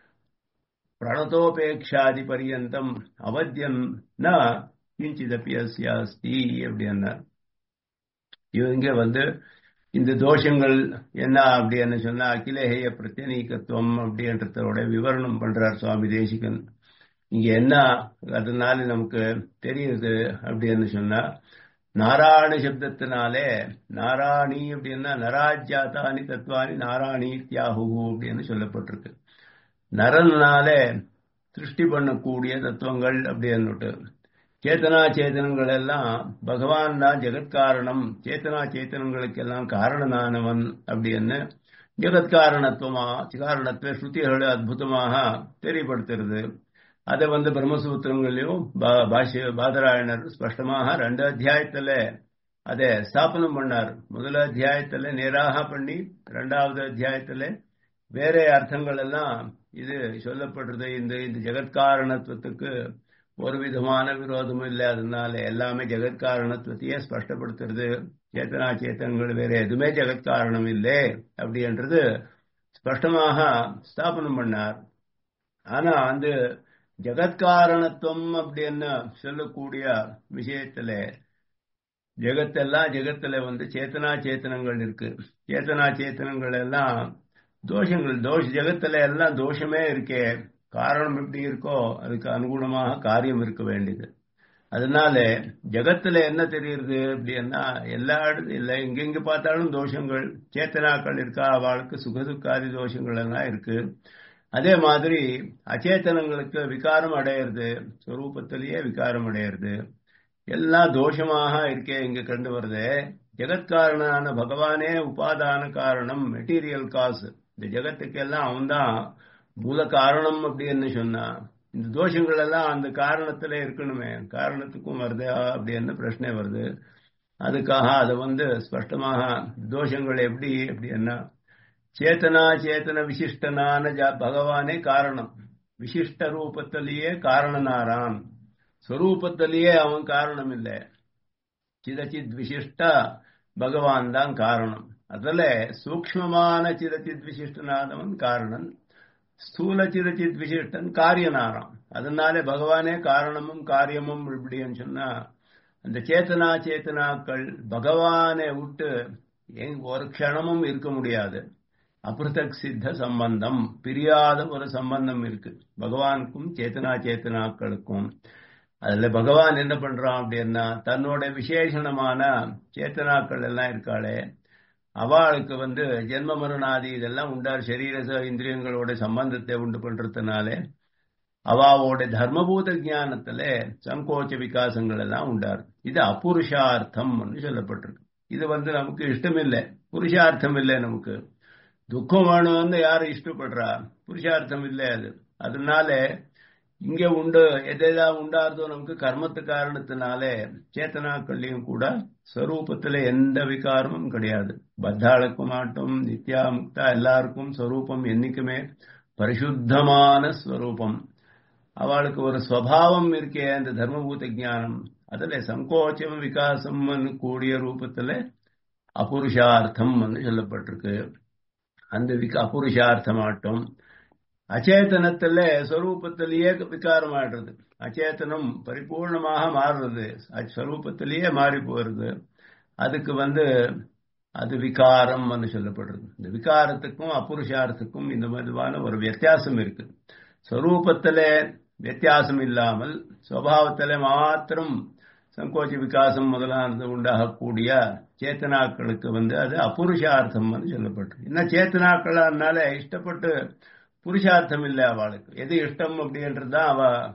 பிரணதோபேக்ஷாதி பரியந்தம் அவத்தியம் ந கிஞ்சிதப்பி அஸ்தி அப்படின்னா இவங்க வந்து இந்த தோஷங்கள் என்ன அப்படின்னு சொன்னா அகிலேய பிரத்யநீகத்துவம் அப்படின்றதோட விவரணம் பண்றார் சுவாமி தேசிகன் இங்க என்ன அதனால நமக்கு தெரியுது அப்படின்னு சொன்னா நாராயண சப்தத்தினாலே நாராணி அப்படின்னா நராஜ்யாத்தானி தத்துவானி நாராணி தியாகு அப்படின்னு சொல்லப்பட்டிருக்கு நரனாலே சிருஷ்டி பண்ணக்கூடிய தத்துவங்கள் அப்படின்னுட்டு சேத்தனா சேத்தனங்கள் எல்லாம் பகவான் தான் ஜெகத்காரணம் சேத்தனா சேத்தனங்களுக்கெல்லாம் காரணனானவன் அப்படின்னு ஜெகத்காரணத்துவமா காரணத்துவ ஸ்ருதிகள் அற்புதமாக தெரியப்படுத்துறது அதை வந்து பிரம்மசூத்திரங்களையும் பாஷ்ய பாதராயணர் ஸ்பஷ்டமாக ரெண்டு அத்தியாயத்துல அதை ஸ்தாபனம் பண்ணார் முதல் அத்தியாயத்துல நேராக பண்ணி ரெண்டாவது அத்தியாயத்துல வேற அர்த்தங்கள் எல்லாம் இது சொல்லப்படுறது இந்த இந்த ஜெகத்காரணத்துவத்துக்கு ஒரு விதமான விரோதமும் இல்லை அதனால எல்லாமே ஜெகத்காரணத்துவத்தையே ஸ்பஷ்டப்படுத்துறது சேத்தனா சேத்தனங்கள் வேற எதுவுமே ஜெகத்காரணம் இல்லை அப்படின்றது ஸ்பஷ்டமாக ஸ்தாபனம் பண்ணார் ஆனா அந்த ஜெகத்காரணத்துவம் அப்படின்னு சொல்லக்கூடிய விஷயத்துல ஜெகத்தெல்லாம் ஜெகத்துல வந்து சேத்தனா சேத்தனங்கள் இருக்கு சேத்தனா சேத்தனங்கள் எல்லாம் தோஷங்கள் தோஷ ஜெகத்துல எல்லாம் தோஷமே இருக்கே காரணம் எப்படி இருக்கோ அதுக்கு அனுகுணமாக காரியம் இருக்க வேண்டியது அதனால ஜகத்துல என்ன தெரியுது அப்படின்னா எல்லா இடத்துல இல்லை எங்கெங்க பார்த்தாலும் தோஷங்கள் சேத்தனாக்கள் இருக்கா அவளுக்கு சுகதுக்காதி தோஷங்கள் எல்லாம் இருக்கு அதே மாதிரி அச்சேத்தனங்களுக்கு விகாரம் அடையிறது ஸ்வரூபத்திலேயே விகாரம் அடையிறது எல்லாம் தோஷமாக இருக்கே இங்க கண்டு வருது ஜெகத்காரனான பகவானே உபாதான காரணம் மெட்டீரியல் காசு இந்த ஜெகத்துக்கெல்லாம் அவன்தான் மூல காரணம் அப்படின்னு சொன்னா இந்த தோஷங்கள் எல்லாம் அந்த காரணத்துல இருக்கணுமே காரணத்துக்கும் வருதா அப்படின்னு பிரச்சனை வருது அதுக்காக அதை வந்து ஸ்பஷ்டமாக தோஷங்கள் எப்படி அப்படின்னா சேத்தனா சேத்தன விசிஷ்டனான பகவானே காரணம் விசிஷ்ட ரூபத்திலேயே காரணனாரான் ஸ்வரூபத்திலேயே அவன் காரணம் இல்லை சிதச்சித் விசிஷ்ட பகவான் தான் காரணம் அதுல சூக்மமான சிதச்சித் விசிஷ்டனானவன் காரணன் ஸ்தூல சிதச்சித் விசிஷ்டன் காரியனாராம் அதனாலே பகவானே காரணமும் காரியமும் இப்படின்னு சொன்னா அந்த சேத்தனா சேத்தனாக்கள் பகவானை விட்டு ஒரு க்ஷணமும் இருக்க முடியாது அபிருதக் சித்த சம்பந்தம் பிரியாத ஒரு சம்பந்தம் இருக்கு பகவானுக்கும் சேத்தனா சேத்தனாக்களுக்கும் அதுல பகவான் என்ன பண்றான் அப்படின்னா தன்னோட விசேஷணமான சேத்தனாக்கள் எல்லாம் இருக்காளே அவளுக்கு வந்து ஜென்ம மரணாதி இதெல்லாம் உண்டார் சரீர இந்திரியங்களோட சம்பந்தத்தை உண்டு பண்றதுனாலே அவாவோட தர்மபூத ஜானத்துல சங்கோச்ச விகாசங்கள் எல்லாம் உண்டார் இது அபுருஷார்த்தம் சொல்லப்பட்டிருக்கு இது வந்து நமக்கு இஷ்டம் இல்லை புருஷார்த்தம் இல்லை நமக்கு துக்கம் வேணும்னு யாரும் இஷ்டப்படுறா புருஷார்த்தம் இல்லை அது அதனால இங்க உண்டு எதெல்லாம் உண்டாருதோ நமக்கு கர்மத்து காரணத்தினாலே சேத்தனாக்கள்லையும் கூட ஸ்வரூபத்துல எந்த விகாரமும் கிடையாது பத்தாளுக்கும் ஆட்டும் நித்யா முக்தா எல்லாருக்கும் ஸ்வரூபம் என்னைக்குமே பரிசுத்தமான ஸ்வரூபம் அவளுக்கு ஒரு ஸ்வபாவம் இருக்கே அந்த தர்மபூத ஜானம் அதுல சங்கோச்சம் விகாசம் கூடிய ரூபத்துல அபுருஷார்த்தம் சொல்லப்பட்டிருக்கு அந்த அபுருஷார்த்தமாட்டம் அச்சேதனத்துல ஸ்வரூபத்திலேயே விகாரம் ஆடுறது அச்சேதனம் பரிபூர்ணமாக மாறுறது ஸ்வரூபத்திலேயே மாறி போறது அதுக்கு வந்து அது விகாரம் சொல்லப்படுறது இந்த விகாரத்துக்கும் அப்புருஷார்த்துக்கும் இந்த மாதிரியான ஒரு வித்தியாசம் இருக்கு ஸ்வரூபத்துல வித்தியாசம் இல்லாமல் சுவாவத்தில மாத்திரம் சங்கோச்ச விகாசம் முதலானது உண்டாகக்கூடிய சேத்தனாக்களுக்கு வந்து அது அப்புருஷார்த்தம் சொல்லப்பட்டிருக்கு என்ன சேத்தனாக்களானால இஷ்டப்பட்டு புருஷார்த்தம் இல்லை அவளுக்கு எது இஷ்டம் அப்படின்றது தான் அவ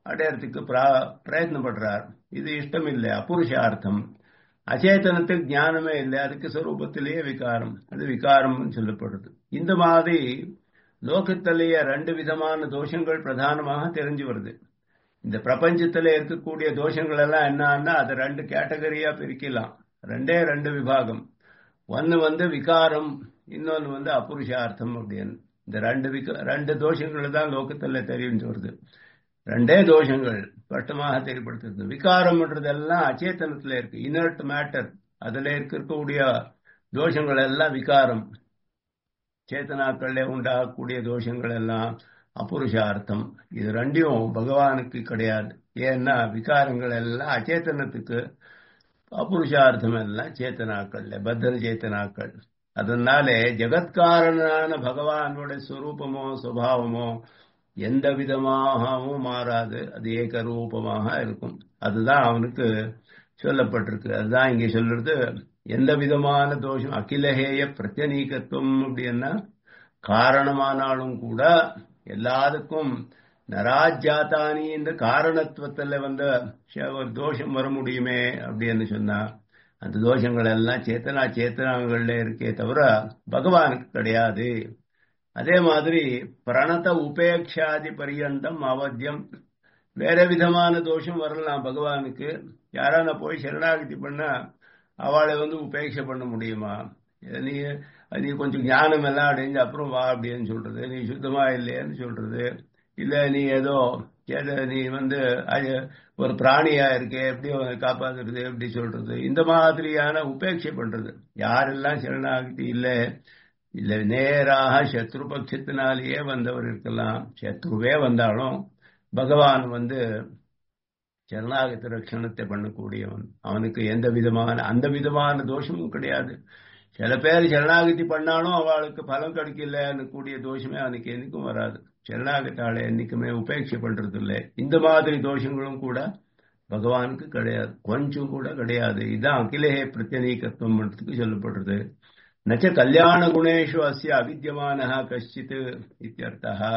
அடையறதுக்கு பிரயத்னப்படுறார் இது இஷ்டம் இல்லை அபுருஷார்த்தம் அச்சேதனத்துக்கு ஞானமே இல்லை அதுக்கு சொரூபத்திலேயே விகாரம் அது விகாரம் சொல்லப்படுறது இந்த மாதிரி லோகத்திலேயே ரெண்டு விதமான தோஷங்கள் பிரதானமாக தெரிஞ்சு வருது இந்த பிரபஞ்சத்துல இருக்கக்கூடிய தோஷங்கள் எல்லாம் என்னன்னா அதை ரெண்டு கேட்டகரியா பிரிக்கலாம் ரெண்டே ரெண்டு விபாகம் ஒன்னு வந்து விகாரம் இன்னொன்னு வந்து அபுருஷார்த்தம் அப்படின்னு இந்த ரெண்டு விக ரெண்டு தோஷங்கள் தான் லோகத்துல தெரிஞ்சு வருது ரெண்டே தோஷங்கள் ஸ்பஷ்டமாக தெரியப்படுத்துறது விகாரம்ன்றதெல்லாம் அச்சேத்தனத்துல இருக்கு இனர்ட் மேட்டர் அதுல இருக்கக்கூடிய தோஷங்கள் எல்லாம் விகாரம் சேத்தனாக்கள்ல உண்டாகக்கூடிய தோஷங்கள் எல்லாம் அபுருஷார்த்தம் இது ரெண்டையும் பகவானுக்கு கிடையாது ஏன்னா விகாரங்கள் எல்லாம் அச்சேத்தனத்துக்கு அபுருஷார்த்தம் எல்லாம் சேத்தனாக்கள்ல பத்திர சேத்தனாக்கள் அதனால ஜெகத்காரனான பகவானோட ஸ்வரூபமோ சுவாவமோ எந்த விதமாகவும் மாறாது அது ஏகரூபமாக இருக்கும் அதுதான் அவனுக்கு சொல்லப்பட்டிருக்கு அதுதான் இங்க சொல்றது எந்த விதமான தோஷம் அகிலஹேய பிரத்யநீகத்துவம் அப்படின்னா காரணமானாலும் கூட எல்லாத்துக்கும் நராஜாத்தானி இந்த காரணத்துவத்துல வந்த ஒரு தோஷம் வர முடியுமே அப்படின்னு சொன்னா அந்த தோஷங்கள் எல்லாம் சேத்தனா சேத்தனாங்கள்ல இருக்கே தவிர பகவானுக்கு கிடையாது அதே மாதிரி பிரணத உபேக்ஷாதி பரியந்தம் அவத்தியம் வேற விதமான தோஷம் வரலாம் பகவானுக்கு யாரான போய் சரணாகதி பண்ணா அவளை வந்து உபேட்சை பண்ண முடியுமா நீ நீ கொஞ்சம் ஞானம் எல்லாம் அடைஞ்சு அப்புறம் வா அப்படின்னு சொல்றது நீ சுத்தமா இல்லையன்னு சொல்றது இல்ல நீ ஏதோ நீ வந்து ஒரு பிராணியா இருக்கே எப்படி காப்பாத்துறது எப்படி சொல்றது இந்த மாதிரியான உபேட்சை பண்றது யாரெல்லாம் சரணாகதி இல்லை இல்ல நேராக சத்ரு பட்சத்தினாலேயே வந்தவர் இருக்கலாம் சத்ருவே வந்தாலும் பகவான் வந்து சரணாகத்த ரட்சணத்தை பண்ணக்கூடியவன் அவனுக்கு எந்த விதமான அந்த விதமான தோஷமும் கிடையாது சில பேர் சரணாகதி பண்ணாலும் அவளுக்கு பலம் கிடைக்கலன்னு கூடிய தோஷமே அவனுக்கு என்னைக்கும் வராது சரணாகத்தாளை என்னைக்குமே உபேட்சை பண்றது இல்லை இந்த மாதிரி தோஷங்களும் கூட பகவானுக்கு கிடையாது கொஞ்சம் கூட கிடையாது இதுதான் அகிலேயே பிரத்யநீகத்துவம் பண்றதுக்கு சொல்லப்படுறது நச்ச கல்யாண குணேஷு அஸ்ய அவித்தியமான கஷ்டித் இத்தியர்த்தா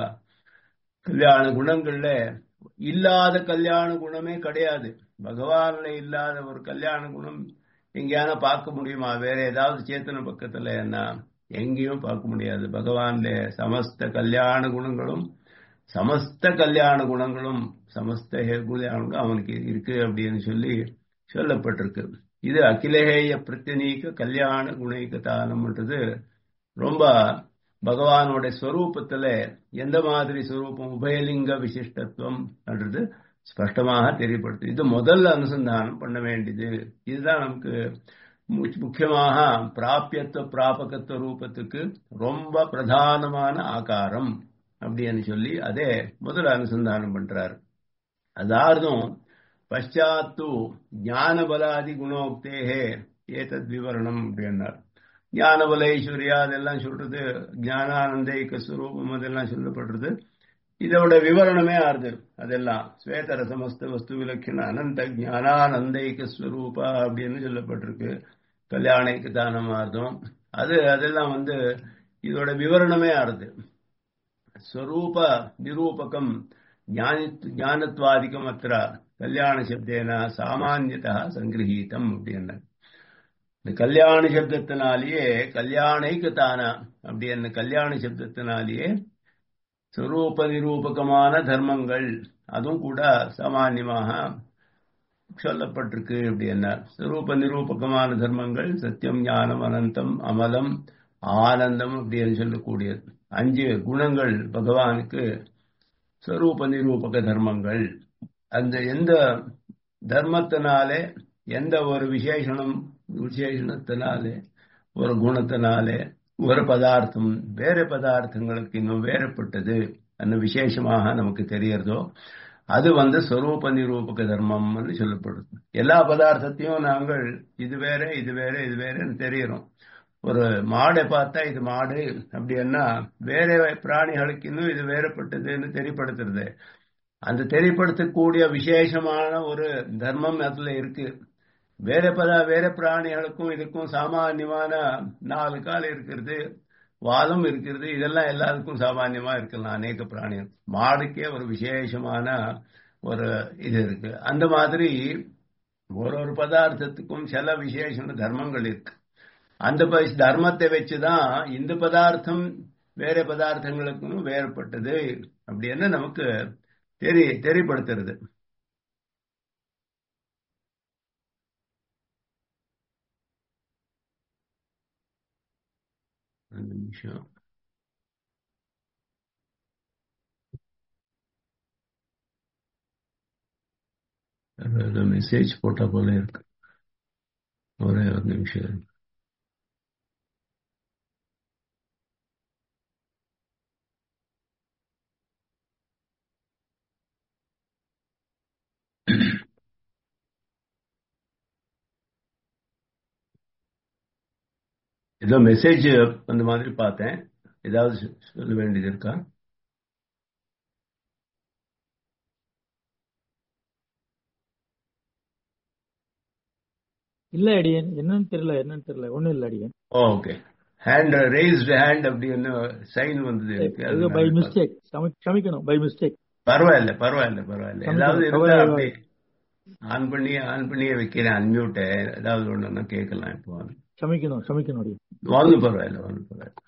கல்யாண குணங்கள்ல இல்லாத கல்யாண குணமே கிடையாது பகவான்ல இல்லாத ஒரு கல்யாண குணம் எங்கேயான பார்க்க முடியுமா வேற ஏதாவது சேத்தன பக்கத்துல என்ன எங்கேயும் பார்க்க முடியாது பகவான்ல சமஸ்த கல்யாண குணங்களும் சமஸ்த கல்யாண குணங்களும் சமஸ்த குணங்களும் அவனுக்கு இருக்கு அப்படின்னு சொல்லி சொல்லப்பட்டிருக்கு இது அகிலேய பிரத்யநீக கல்யாண குணைகதானம்ன்றது ரொம்ப பகவானோட ஸ்வரூபத்துல எந்த மாதிரி ஸ்வரூபம் உபயலிங்க விசிஷ்டத்துவம் என்றது ஸ்பஷ்டமாக தெரியப்படுத்து இது முதல்ல அனுசந்தானம் பண்ண வேண்டியது இதுதான் நமக்கு முக்கியமாக பிராபியத்துவ பிராபகத்துவ ரூபத்துக்கு ரொம்ப பிரதானமான ஆகாரம் அப்படின்னு சொல்லி அதே முதல்ல அனுசந்தானம் பண்றாரு அதார்த்தம் பஷாத்து ஞானபலாதி குணோக்தேகே ஏதத் விவரணம் அப்படின்னார் ஞானபல ஐஸ்வர்யா அதெல்லாம் சொல்றது ஞானானந்தைக்க ஸ்வரூபம் அதெல்லாம் சொல்லப்படுறது இதோட விவரணமே ஆறுது அதெல்லாம் ஸ்வேதர சமஸ்த வஸ்து விலட்சண அனந்த ஞானானந்தைக்க ஸ்வரூபா அப்படின்னு சொல்லப்பட்டிருக்கு கல்யாணைக்கு தானம் ஆறுதும் அது அதெல்லாம் வந்து இதோட விவரணமே ஆறுது ஸ்வரூப நிரூபகம் ஞானத்வாதிகம் அத்திர கல்யாண சப்தேன சாமானியதா சங்கிரகீதம் அப்படின்னு இந்த கல்யாண சப்தத்தினாலேயே கல்யாணைக்குத்தான அப்படின்னு கல்யாண சப்தத்தினாலேயே ஸ்வரூப நிரூபகமான தர்மங்கள் அதுவும் கூட சாமான்யமாக சொல்லப்பட்டிருக்கு அப்படின்னா ஸ்வரூப நிரூபகமான தர்மங்கள் சத்தியம் ஞானம் அனந்தம் அமலம் ஆனந்தம் அப்படின்னு சொல்லக்கூடியது அஞ்சு குணங்கள் பகவானுக்கு ஸ்வரூப நிரூபக தர்மங்கள் அந்த எந்த தர்மத்தினாலே எந்த ஒரு விசேஷனம் விசேஷணத்தினாலே ஒரு குணத்தினாலே ஒரு பதார்த்தம் வேற பதார்த்தங்களுக்கு இன்னும் வேறுபட்டது அந்த விசேஷமாக நமக்கு தெரியறதோ அது வந்து ஸ்வரூப நிரூபக தர்மம்னு சொல்லப்படுது எல்லா பதார்த்தத்தையும் நாங்கள் இது வேற இது வேற இது வேறன்னு தெரியறோம் ஒரு மாடை பார்த்தா இது மாடு அப்படின்னா வேற பிராணிகளுக்கு இன்னும் இது வேறுபட்டதுன்னு தெரியப்படுத்துறது அந்த தெரியப்படுத்தக்கூடிய விசேஷமான ஒரு தர்மம் அதுல இருக்கு வேற பதா வேற பிராணிகளுக்கும் இதுக்கும் சாமானியமான நாலு கால் இருக்கிறது வாதம் இருக்கிறது இதெல்லாம் எல்லாருக்கும் சாமானியமா இருக்கலாம் அநேக பிராணிகள் மாடுக்கே ஒரு விசேஷமான ஒரு இது இருக்கு அந்த மாதிரி ஒரு ஒரு பதார்த்தத்துக்கும் சில விசேஷன தர்மங்கள் இருக்கு அந்த தர்மத்தை வச்சுதான் இந்த பதார்த்தம் வேற பதார்த்தங்களுக்கும் வேறுபட்டது அப்படின்னு நமக்கு தெரிய தெரியப்படுத்துறது ரெண்டு நிமிஷம் மெசேஜ் போட்டா போல இருக்கு ஒரே ஒரு நிமிஷம் ஏதோ மெசேஜ் அந்த மாதிரி பார்த்தேன் ஏதாவது சொல்ல வேண்டியது இருக்கா இல்ல அடியன் என்னன்னு தெரியல என்னன்னு தெரியல ஒண்ணும் இல்ல அடியன் ஓகே ஹேண்ட் ரேஸ்டு ஹேண்ட் அப்படின்னு சைன் வந்தது எனக்கு பை மிஸ்டேக் க்ஷமிக்கணும் பை மிஸ்டேக் பரவாயில்ல பரவாயில்ல பரவாயில்ல ஏதாவது இருந்தா அப்படி ஆன் பண்ணி ஆன் பண்ணியே வைக்கிறேன் அன்மியூட்டை ஏதாவது ஒண்ணுன்னா கேட்கலாம் இப்போ க்ஷமிக்கணும் க்ஷமிக்கணும் அடியன் ஒன்றும் பரவாயில்ல ஒன்றும் பரவாயில்ல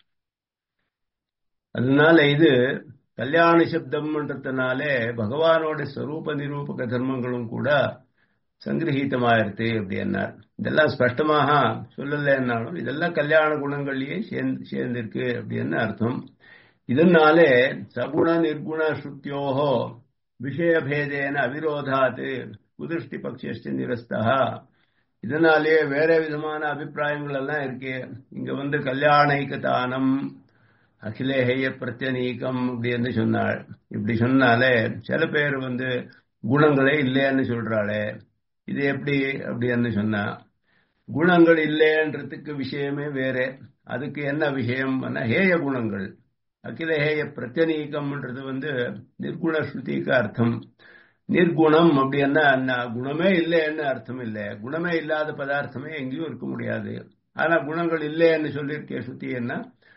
அதனால இது கல்யாண சப்தம்ன்றதுனாலே பகவானோட ஸ்வரூப நிரூபக தர்மங்களும் கூட சங்கிரகீதமாயிருது அப்படி என்னார் இதெல்லாம் ஸ்பஷ்டமாக சொல்லலைன்னாலும் இதெல்லாம் கல்யாண குணங்கள்லயே சேர்ந்து சேர்ந்திருக்கு அப்படின்னு அர்த்தம் இதனாலே சகுண நிர்குண ஸ்ருத்தியோகோ விஷயபேதேன அவிரோதாத் குதிருஷ்டி பட்சஸ்டி நிரஸ்தா இதனாலே வேற விதமான அபிப்பிராயங்கள் எல்லாம் இருக்கு இங்க வந்து கல்யாணைக்கதானம் அகிலேஹைய பிரத்யநீகம் அப்படின்னு சொன்னாள் இப்படி சொன்னாலே சில பேர் வந்து குணங்களே இல்லைன்னு சொல்றாளே இது எப்படி அப்படின்னு சொன்னா குணங்கள் இல்லைன்றதுக்கு விஷயமே வேற அதுக்கு என்ன விஷயம் ஹேய குணங்கள் அகில ஹேய பிரத்யநீகம்ன்றது வந்து நிர்குண ஸ்ருதிக்கு அர்த்தம் நிர்குணம் அப்படின்னா குணமே இல்லைன்னு அர்த்தம் இல்லை குணமே இல்லாத பதார்த்தமே எங்கேயும் இருக்க முடியாது ஆனா குணங்கள் இல்லைன்னு சொல்லியிருக்கே ஸ்ருதி என்ன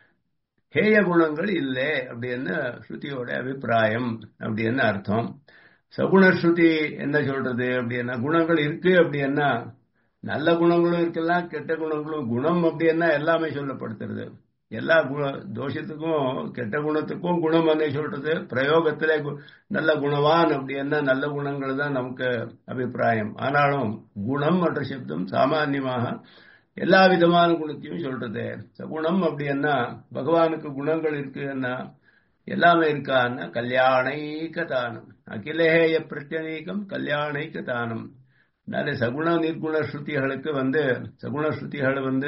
ஹேய குணங்கள் இல்லை அப்படின்னு ஸ்ருதியோட அபிப்பிராயம் அப்படின்னு அர்த்தம் சகுண ஸ்ருதி என்ன சொல்றது அப்படின்னா குணங்கள் இருக்கு அப்படின்னா நல்ல குணங்களும் இருக்கலாம் கெட்ட குணங்களும் குணம் அப்படின்னா எல்லாமே சொல்லப்படுத்துறது எல்லா குண தோஷத்துக்கும் கெட்ட குணத்துக்கும் குணம் என்ன சொல்றது பிரயோகத்திலே நல்ல குணவான் அப்படின்னா நல்ல குணங்கள் தான் நமக்கு அபிப்பிராயம் ஆனாலும் குணம் என்ற சப்தம் சாமான்யமாக எல்லா விதமான குணத்தையும் சொல்றது குணம் அப்படின்னா பகவானுக்கு குணங்கள் இருக்குன்னா எல்லாமே இருக்கான்னா கல்யாணைக்க தானம் அகிலேய பிரத்யநீகம் கல்யாணைக்க தானம் அதனால சகுண நிர்குண ஸ்ருதிகளுக்கு வந்து சகுண ஸ்ருதிகள் வந்து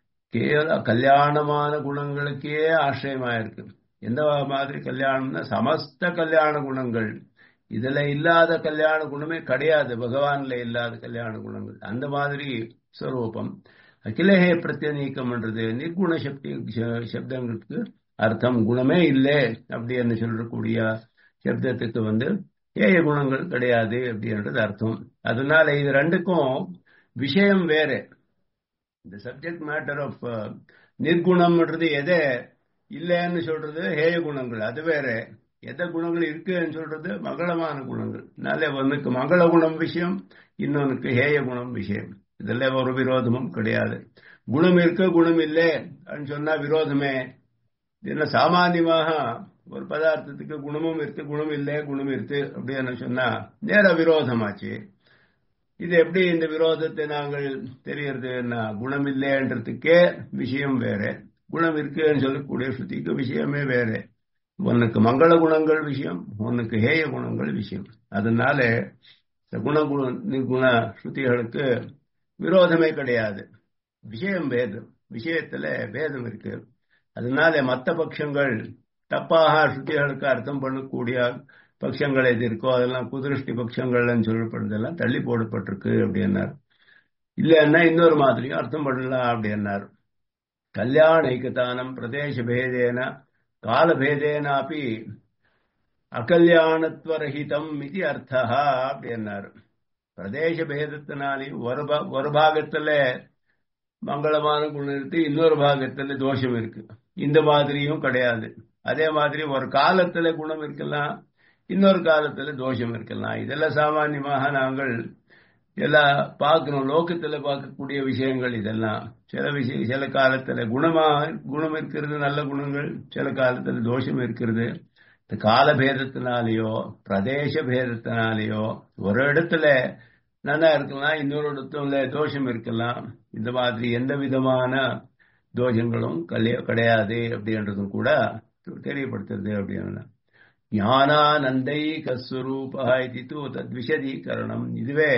கேவல கல்யாணமான குணங்களுக்கே ஆசிரியமா இருக்கு எந்த மாதிரி கல்யாணம்னா சமஸ்த கல்யாண குணங்கள் இதுல இல்லாத கல்யாண குணமே கிடையாது பகவான்ல இல்லாத கல்யாண குணங்கள் அந்த மாதிரி ஸ்வரூபம் அகிலேய பிரத்யநீக்கம்ன்றது நிர்குண சக்தி சப்தங்களுக்கு அர்த்தம் குணமே இல்லை அப்படின்னு சொல்லக்கூடிய சப்தத்துக்கு வந்து ஏய குணங்கள் கிடையாது அப்படின்றது அர்த்தம் அதனால இது ரெண்டுக்கும் விஷயம் வேற இந்த சப்ஜெக்ட் மேட்டர் ஆஃப் நிர்குணம்ன்றது எதை இல்லைன்னு சொல்றது ஹேய குணங்கள் அது வேற எந்த குணங்கள் இருக்குன்னு சொல்றது மங்களமான குணங்கள் அதனால ஒன்னுக்கு மங்கள குணம் விஷயம் இன்னொன்னுக்கு ஹேய குணம் விஷயம் இதுல ஒரு விரோதமும் கிடையாது குணம் இருக்கு குணம் இல்லை அப்படின்னு சொன்னா விரோதமே என்ன சாமானியமாக ஒரு பதார்த்தத்துக்கு குணமும் இருக்கு குணம் இல்லை குணம் இருக்கு அப்படின்னு சொன்னா நேர விரோதமாச்சு இது எப்படி இந்த விரோதத்தை நாங்கள் தெரியறதுன்னா குணம் இல்லைன்றதுக்கே விஷயம் வேற குணம் இருக்குன்னு சொல்லக்கூடிய ஸ்ருதிக்கு விஷயமே வேற ஒன்னுக்கு மங்கள குணங்கள் விஷயம் ஒன்னுக்கு ஹேய குணங்கள் விஷயம் அதனால குண குண நிர்குண ஸ்ருதிகளுக்கு விரோதமே கிடையாது விஷயம் வேதம் விஷயத்துல வேதம் இருக்கு அதனால மற்ற பட்சங்கள் தப்பாக ஸ்ருதிகளுக்கு அர்த்தம் பண்ணக்கூடிய பட்சங்கள் எது இருக்கோ அதெல்லாம் குதிருஷ்டி பட்சங்கள்னு சொல்லப்படுறதெல்லாம் தள்ளி போடப்பட்டிருக்கு அப்படின்னார் இல்லைன்னா இன்னொரு மாதிரியும் அர்த்தம் பண்ணலாம் அப்படின்னார் கல்யாண ஐக்கதானம் பிரதேச பேதேன காலபேதேனாப்பி அகல்யாணத்வரஹிதம் இது அர்த்தா அப்படின்னாரு பிரதேச பேதத்தினாலையும் ஒரு ஒரு பாகத்துல மங்களமான குணம் இருக்கு இன்னொரு பாகத்துல தோஷம் இருக்கு இந்த மாதிரியும் கிடையாது அதே மாதிரி ஒரு காலத்துல குணம் இருக்கலாம் இன்னொரு காலத்துல தோஷம் இருக்கலாம் இதெல்லாம் சாமான்யமாக நாங்கள் எல்லாம் பார்க்கணும் லோக்கத்துல பார்க்கக்கூடிய விஷயங்கள் இதெல்லாம் சில விஷயம் சில காலத்துல குணமா குணம் இருக்கிறது நல்ல குணங்கள் சில காலத்துல தோஷம் இருக்கிறது இந்த கால பேதத்தினாலேயோ பிரதேச பேதத்தினாலேயோ ஒரு இடத்துல நல்லா இருக்கலாம் இன்னொரு இடத்துல தோஷம் இருக்கலாம் இந்த மாதிரி எந்த விதமான தோஷங்களும் கிடையாது அப்படின்றதும் கூட தெரியப்படுத்துறது அப்படின்னு ஞானானந்தைகஸ்வரூபா இது தத்விசதீகரணம் இதுவே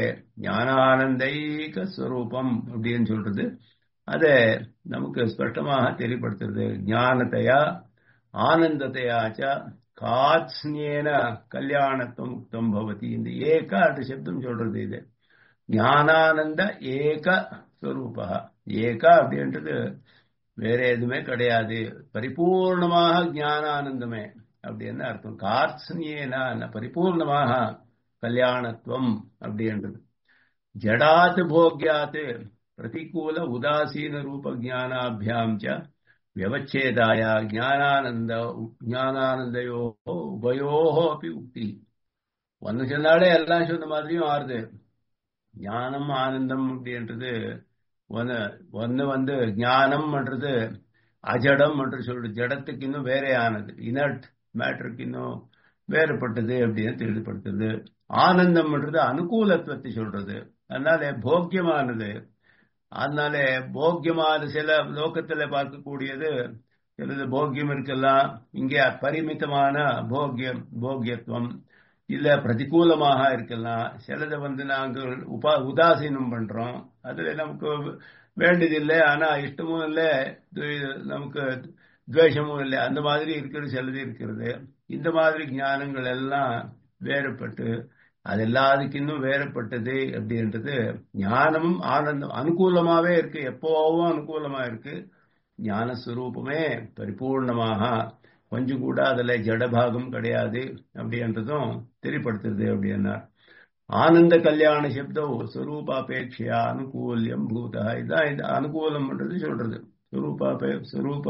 ஞானானந்தைகஸ்வரூபம் அப்படின்னு சொல்றது அதை நமக்கு ஸ்பஷ்டமாக தெரியப்படுத்துறது ஞானத்தையா ஆனந்தத்தையாச்ச காத்ஸ்னேன கல்யாணத்துவம் முக்தம் பவதி இந்த ஏக அட்டு சப்தம் சொல்றது இது ஞானானந்த ஏக ஸ்வரூபா ஏக அப்படின்றது வேற எதுவுமே கிடையாது பரிபூர்ணமாக ஞானானந்தமே அப்படின்னு அர்த்தம் கார்த்ஸ்னியேன பரிபூர்ணமாக கல்யாணத்துவம் அப்படின்றது ஜடாத் போக்யாத் பிரதிகூல உதாசீன ரூப ஜானாபியாம் ச வியவச்சேதாய ஞானானந்த ஞானானந்தையோ உபயோகோ அப்படி உக்தி ஒன்னு சொன்னாலே எல்லாம் சொன்ன மாதிரியும் ஆறுது ஞானம் ஆனந்தம் அப்படின்றது ஒன்னு ஒன்னு வந்து ஞானம்ன்றது அஜடம் என்று சொல்றது ஜடத்துக்கு இன்னும் வேறே ஆனது இனர்ட் மேட்டருக்கு இன்னும் வேறுபட்டது அப்படின்னு தெளிவுபடுத்துது ஆனந்தம்ன்றது அனுகூலத்துவத்தை சொல்றது அதனால போக்கியமானது அதனால போக்கியமான சில லோகத்துல பார்க்கக்கூடியது சிலது போக்கியம் இருக்கலாம் இங்கே பரிமிதமான போக்கியம் போக்கியத்துவம் இல்ல பிரதிகூலமாக இருக்கலாம் சிலதை வந்து நாங்கள் உபா உதாசீனம் பண்றோம் அதுல நமக்கு வேண்டியதில்லை ஆனா இஷ்டமும் இல்லை நமக்கு துவேஷமும் இல்லை அந்த மாதிரி இருக்கிறது சிலது இருக்கிறது இந்த மாதிரி ஞானங்கள் எல்லாம் வேறுபட்டு அது எல்லாத்துக்கு இன்னும் வேறுபட்டது அப்படின்றது ஞானமும் ஆனந்தம் அனுகூலமாவே இருக்கு எப்போவும் அனுகூலமா இருக்கு ஞானஸ்வரூபமே பரிபூர்ணமாக கொஞ்சம் கூட அதுல ஜடபாகம் கிடையாது அப்படின்றதும் தெரியப்படுத்துறது அப்படின்னா ஆனந்த கல்யாண சப்தம் ஸ்வரூபாபேட்சையா அனுகூல்யம் பூதா இதுதான் இந்த அனுகூலம்ன்றது சொல்றது ஸ்வரூபாபே ஸ்வரூப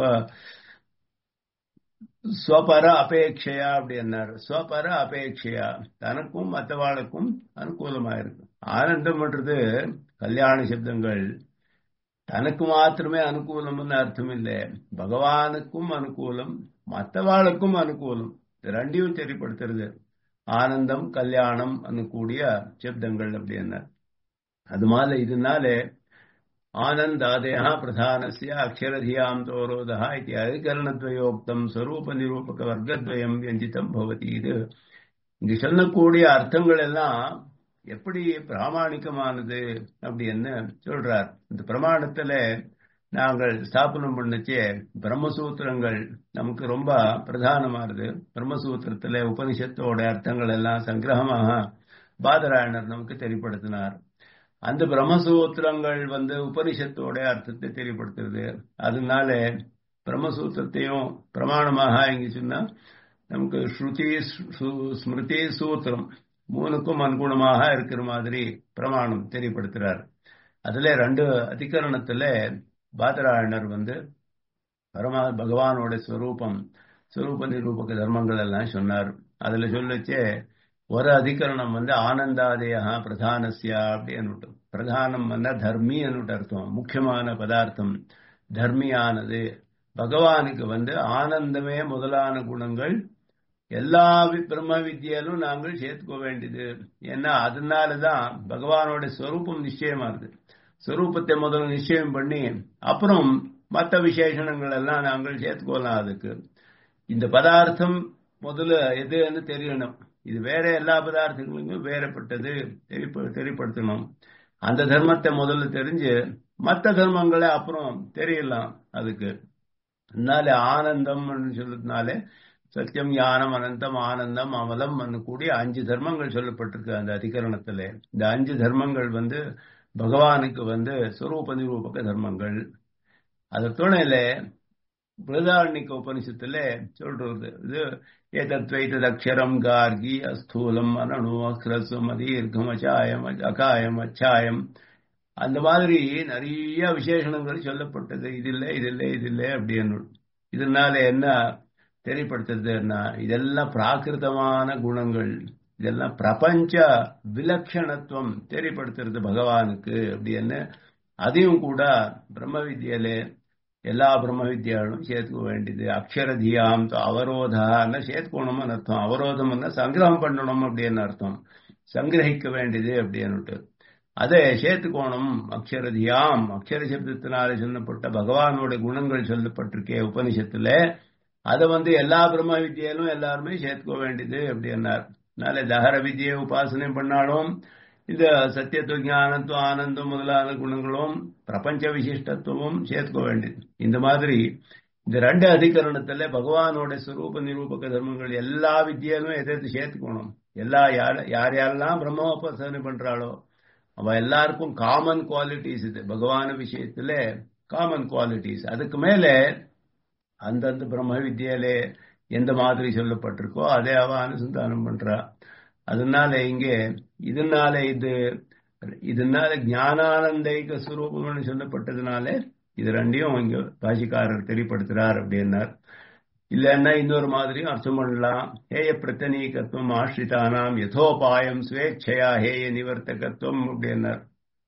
ஸ்வபர அபேட்சையா அப்படின்னாரு ஸ்வபர அபேட்சையா தனக்கும் மற்றவாளுக்கும் அனுகூலமா இருக்கு ஆனந்தம்ன்றது கல்யாண சப்தங்கள் தனக்கு மாத்திரமே அனுகூலம்னு அர்த்தம் இல்லை பகவானுக்கும் அனுகூலம் மற்றவாளுக்கும் அனுகூலம் ரெண்டையும் தெரியப்படுத்துறது ஆனந்தம் கல்யாணம் கூடிய சப்தங்கள் அப்படின்னா அது மாதிரி இதனால ஆனந்தாதயா பிரதானசிய அக்ஷரதியாம் தோரோதா இது அதிகரணத்வயோக்தம் ஸ்வரூப நிரூபக வர்க்கத்வயம் வெஞ்சிதம் பவதி இது இங்கு சொல்லக்கூடிய அர்த்தங்கள் எல்லாம் எப்படி பிராமணிக்கமானது அப்படின்னு சொல்றார் இந்த பிரமாணத்துல நாங்கள் ஸ்தாபனம் பண்ணச்சே பிரம்மசூத்திரங்கள் நமக்கு ரொம்ப பிரதானமானது பிரம்மசூத்திரத்துல உபனிஷத்தோட அர்த்தங்கள் எல்லாம் சங்கிரகமாக பாதராயணர் நமக்கு தெரியப்படுத்தினார் அந்த பிரம்மசூத்திரங்கள் வந்து உபனிஷத்தோட அர்த்தத்தை தெரியப்படுத்துறது அதனால பிரம்மசூத்திரத்தையும் பிரமாணமாக இங்க சொன்னா நமக்கு ஸ்ருதி ஸ்மிருதி சூத்திரம் மூணுக்கும் அனுகுணமாக இருக்கிற மாதிரி பிரமாணம் தெரியப்படுத்துறார் அதுல ரெண்டு அதிகரணத்துல பாதராயணர் வந்து பரமா பகவானோட ஸ்வரூபம் ஸ்வரூப நிரூபக தர்மங்கள் எல்லாம் சொன்னார் அதுல சொல்லச்சே ஒரு அதிகரணம் வந்து ஆனந்தாதயா பிரதானசியா அப்படின்னு பிரதானம் வந்தா தர்மி அன்னுட்டு அர்த்தம் முக்கியமான பதார்த்தம் தர்மியானது பகவானுக்கு வந்து ஆனந்தமே முதலான குணங்கள் எல்லா பிரம்ம வித்தியாலும் நாங்கள் சேர்த்துக்க வேண்டியது ஏன்னா அதனாலதான் பகவானோட ஸ்வரூபம் நிச்சயமாகுது ஸ்வரூபத்தை முதல்ல நிச்சயம் பண்ணி அப்புறம் மற்ற விசேஷணங்கள் எல்லாம் நாங்கள் சேர்த்துக்கொள்ளலாம் அதுக்கு இந்த பதார்த்தம் முதல்ல எதுன்னு தெரியணும் இது வேற எல்லா பதார்த்தங்களுக்கும் வேறப்பட்டது தெரியப்படுத்தணும் அந்த தர்மத்தை முதல்ல தெரிஞ்சு மற்ற தர்மங்களை அப்புறம் தெரியலாம் அதுக்கு அதனால ஆனந்தம் சொல்றதுனால சத்தியம் ஞானம் அனந்தம் ஆனந்தம் அமலம் கூடிய அஞ்சு தர்மங்கள் சொல்லப்பட்டிருக்கு அந்த அதிகரணத்துல இந்த அஞ்சு தர்மங்கள் வந்து பகவானுக்கு வந்து ஸ்வரூப நிரூபக தர்மங்கள் அது துணையில பிரதாரணிக்க உபனிஷத்துல சொல்றது இது ஏதத்வைத்தது அக்ஷரம் கார்கி அஸ்தூலம் அனணு அக்ரஸ்வம் அதீர்க்கம் அச்சாயம் அகாயம் அச்சாயம் அந்த மாதிரி நிறைய விசேஷணங்கள் சொல்லப்பட்டது இது இல்லை இது இல்லை இது இல்லை அப்படின்னு இதனால என்ன தெரியப்படுத்துறதுன்னா இதெல்லாம் பிராகிருதமான குணங்கள் இதெல்லாம் பிரபஞ்ச விலட்சணத்துவம் தெரியப்படுத்துறது பகவானுக்கு அப்படின்னு அதையும் கூட பிரம்ம வித்யிலே எல்லா பிரம்ம வித்யாலும் சேர்த்துக்க வேண்டியது அக்ஷரதியாம் அவரோதான்னு சேர்த்துக்கணும்னு அர்த்தம் அவரோதம்னா சங்கிரகம் பண்ணணும் அப்படின்னு அர்த்தம் சங்கிரகிக்க வேண்டியது அப்படின்னுட்டு அதை சேர்த்துக்கோணும் அக்ஷரதியாம் அக்ஷர சப்தத்தினால சொல்லப்பட்ட பகவானோட குணங்கள் சொல்லப்பட்டிருக்கே உபனிஷத்துல அதை வந்து எல்லா பிரம்ம வித்தியிலும் எல்லாருமே சேர்த்துக்க வேண்டியது அப்படின்னார் அதனால தகர வித்தியை உபாசனை பண்ணாலும் இந்த சத்தியத்துவ ஞானத்துவம் ஆனந்தம் முதலான குணங்களும் பிரபஞ்ச விசிஷ்டத்துவமும் சேர்த்துக்க வேண்டியது இந்த மாதிரி இந்த ரெண்டு அதிகரணத்துல பகவானோட ஸ்வரூப நிரூபக தர்மங்கள் எல்லா வித்தியிலும் எதிர்த்து சேர்த்துக்கணும் எல்லா யார் யார் யாரெல்லாம் பிரம்மோபாசனை பண்றாளோ அவ எல்லாருக்கும் காமன் குவாலிட்டிஸ் இது பகவான விஷயத்துல காமன் குவாலிட்டிஸ் அதுக்கு மேல அந்தந்த பிரம்ம வித்தியாலே எந்த மாதிரி சொல்லப்பட்டிருக்கோ அதை அவ அனுசந்தானம் பண்றா அதனால இங்கே இதனால இது இதனால ஞானானந்தைக சுரூபம்னு சொல்லப்பட்டதுனால இது ரெண்டையும் இங்க பாஷிக்காரர் தெளிப்படுத்துறார் அப்படின்னார் இல்லைன்னா இன்னொரு மாதிரியும் அர்த்தம் பண்ணலாம் ஹேய பிரத்தனீகத்துவம் ஆஷ்ரிதானாம் யதோபாயம் சுவேட்சையா ஹேய நிவர்த்தகத்துவம் அப்படின்னார்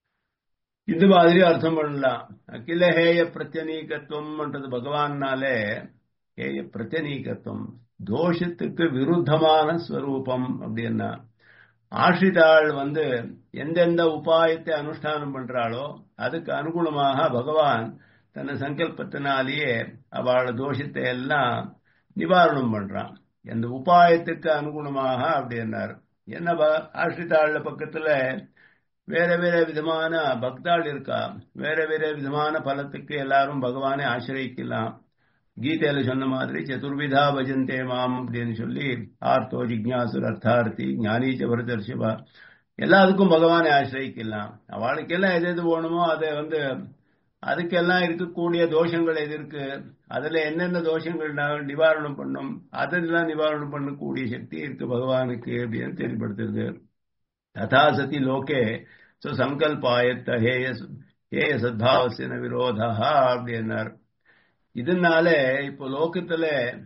இந்த மாதிரி அர்த்தம் பண்ணலாம் அகில ஹேய பிரத்யனீகத்துவம்ன்றது பகவான்னாலே ஹேய பிரத்யனீகத்துவம் தோஷத்துக்கு விருத்தமான ஸ்வரூபம் அப்படின்னா ஆஷ்ரிதாள் வந்து எந்தெந்த உபாயத்தை அனுஷ்டானம் பண்றாளோ அதுக்கு அனுகுணமாக பகவான் தன்னை சங்கல்பத்தினாலேயே அவளோட தோஷத்தை எல்லாம் நிவாரணம் பண்றான் எந்த உபாயத்துக்கு அனுகுணமாக அப்படின்னார் என்ன ஆஷ்ரிதாள் பக்கத்துல வேற வேற விதமான பக்தாள் இருக்கா வேற வேற விதமான பலத்துக்கு எல்லாரும் பகவானை ஆசிரியிக்கலாம் கீதையில சொன்ன மாதிரி சதுர்விதா பஜந்தே மாம் அப்படின்னு சொல்லி ஆர்த்தோ ஜிக்யாசுர் அர்த்தார்த்தி ஞானீச்ச பரதர்ஷிவா எல்லாத்துக்கும் பகவானை ஆசிரியிக்கலாம் அவளுக்கெல்லாம் எது எது வேணுமோ அதை வந்து அதுக்கெல்லாம் இருக்கக்கூடிய தோஷங்கள் எது இருக்கு அதுல என்னென்ன தோஷங்கள் நிவாரணம் பண்ணும் அதெல்லாம் நிவாரணம் பண்ணக்கூடிய சக்தி இருக்கு பகவானுக்கு அப்படின்னு தெரியப்படுத்துறது ததா சதி லோகே சங்கல்பாயத்த ஹேய ஹேய சத்பாவசின விரோதா அப்படின்னார் இதனால இப்போ லோகத்துல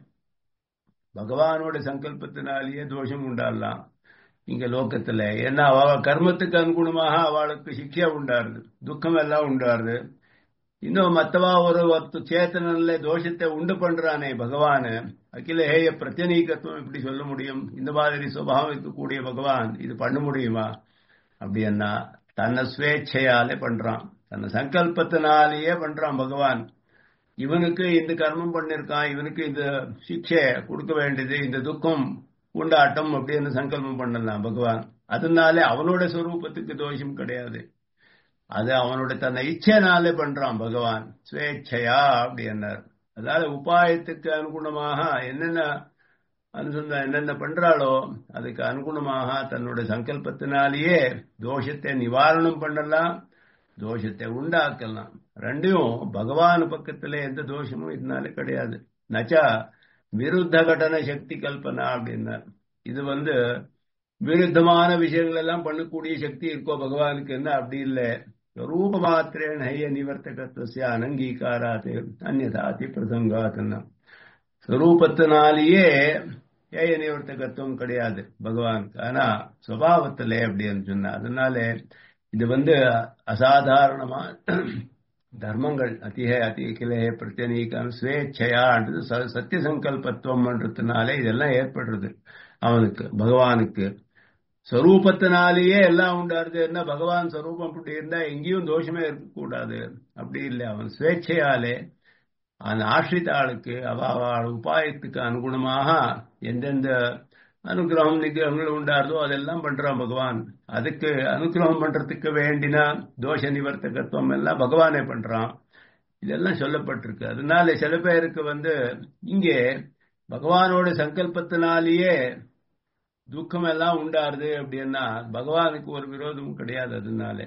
பகவானோட சங்கல்பத்தினாலேயே தோஷம் உண்டாடலாம் இங்க லோகத்துல ஏன்னா அவ கர்மத்துக்கு அனுகுணமாக அவளுக்கு சிக்ஷை உண்டாருது துக்கம் எல்லாம் உண்டாருது இன்னும் மத்தவா ஒரு ஒருத்த சேத்தனில் தோஷத்தை உண்டு பண்றானே பகவான் அகில ஹேய பிரத்யனீகத்துவம் எப்படி சொல்ல முடியும் இந்த மாதிரி சுபாவம் இருக்கக்கூடிய பகவான் இது பண்ண முடியுமா அப்படின்னா தன்னை சுவேட்சையாலே பண்றான் தன்னை சங்கல்பத்தினாலேயே பண்றான் பகவான் இவனுக்கு இந்த கர்மம் பண்ணிருக்கான் இவனுக்கு இந்த சிக்ஷை கொடுக்க வேண்டியது இந்த துக்கம் உண்டாட்டம் அப்படின்னு சங்கல்பம் பண்ணலாம் பகவான் அதனாலே அவனோட சொரூபத்துக்கு தோஷம் கிடையாது அது அவனோட தன்னை இச்சைனாலே பண்றான் பகவான் சுவேட்சையா அப்படின்னார் அதாவது உபாயத்துக்கு அனுகுணமாக என்னென்ன அனுசந்தா என்னென்ன பண்றாளோ அதுக்கு அனுகுணமாக தன்னோட சங்கல்பத்தினாலேயே தோஷத்தை நிவாரணம் பண்ணலாம் தோஷத்தை உண்டாக்கலாம் ரெண்டையும் பகவான் பக்கத்துல எந்த தோஷமும் இதனால கிடையாது நச்சா விருத்த கடன சக்தி கல்பனா அப்படின்னார் இது வந்து விருத்தமான விஷயங்கள் எல்லாம் பண்ணக்கூடிய சக்தி இருக்கோ பகவானுக்கு என்ன அப்படி இல்லை ரூப மாத்திரேன ஹைய நிவர்த்தகத்துவ அனங்கீகாராத் அந்நதாதி பிரசங்காத்னா ஸ்வரூபத்தினாலேயே ஏய நிவர்த்தகத்துவம் கிடையாது பகவானுக்கு ஆனா சுவாவத்திலே அப்படின்னு சொன்ன அதனால இது வந்து அசாதாரணமா தர்மங்கள் அதிக அதிகிலே பிரத்யநீகம் ஸ்வேச்சையான்றது சத்திய சங்கல்பத்துவம்ன்றதுனாலே இதெல்லாம் ஏற்படுறது அவனுக்கு பகவானுக்கு ஸ்வரூபத்தினாலேயே எல்லாம் உண்டாருது என்ன பகவான் ஸ்வரூபம் அப்படி இருந்தா எங்கேயும் தோஷமே இருக்கக்கூடாது அப்படி இல்லை அவன் சுவேட்சையாலே அந்த ஆசிரித்த ஆளுக்கு அவ அவள் உபாயத்துக்கு அனுகுணமாக எந்தெந்த அனுகிரகம் நிகிரகங்கள் உண்டாருதோ அதெல்லாம் பண்றான் பகவான் அதுக்கு அனுகிரகம் பண்றதுக்கு வேண்டினா தோஷ நிவர்த்தகத்துவம் எல்லாம் பகவானே பண்றான் இதெல்லாம் சொல்லப்பட்டிருக்கு அதனால சில பேருக்கு வந்து இங்கே பகவானோட சங்கல்பத்தினாலேயே துக்கம் எல்லாம் உண்டாருது அப்படின்னா பகவானுக்கு ஒரு விரோதமும் கிடையாது அதனால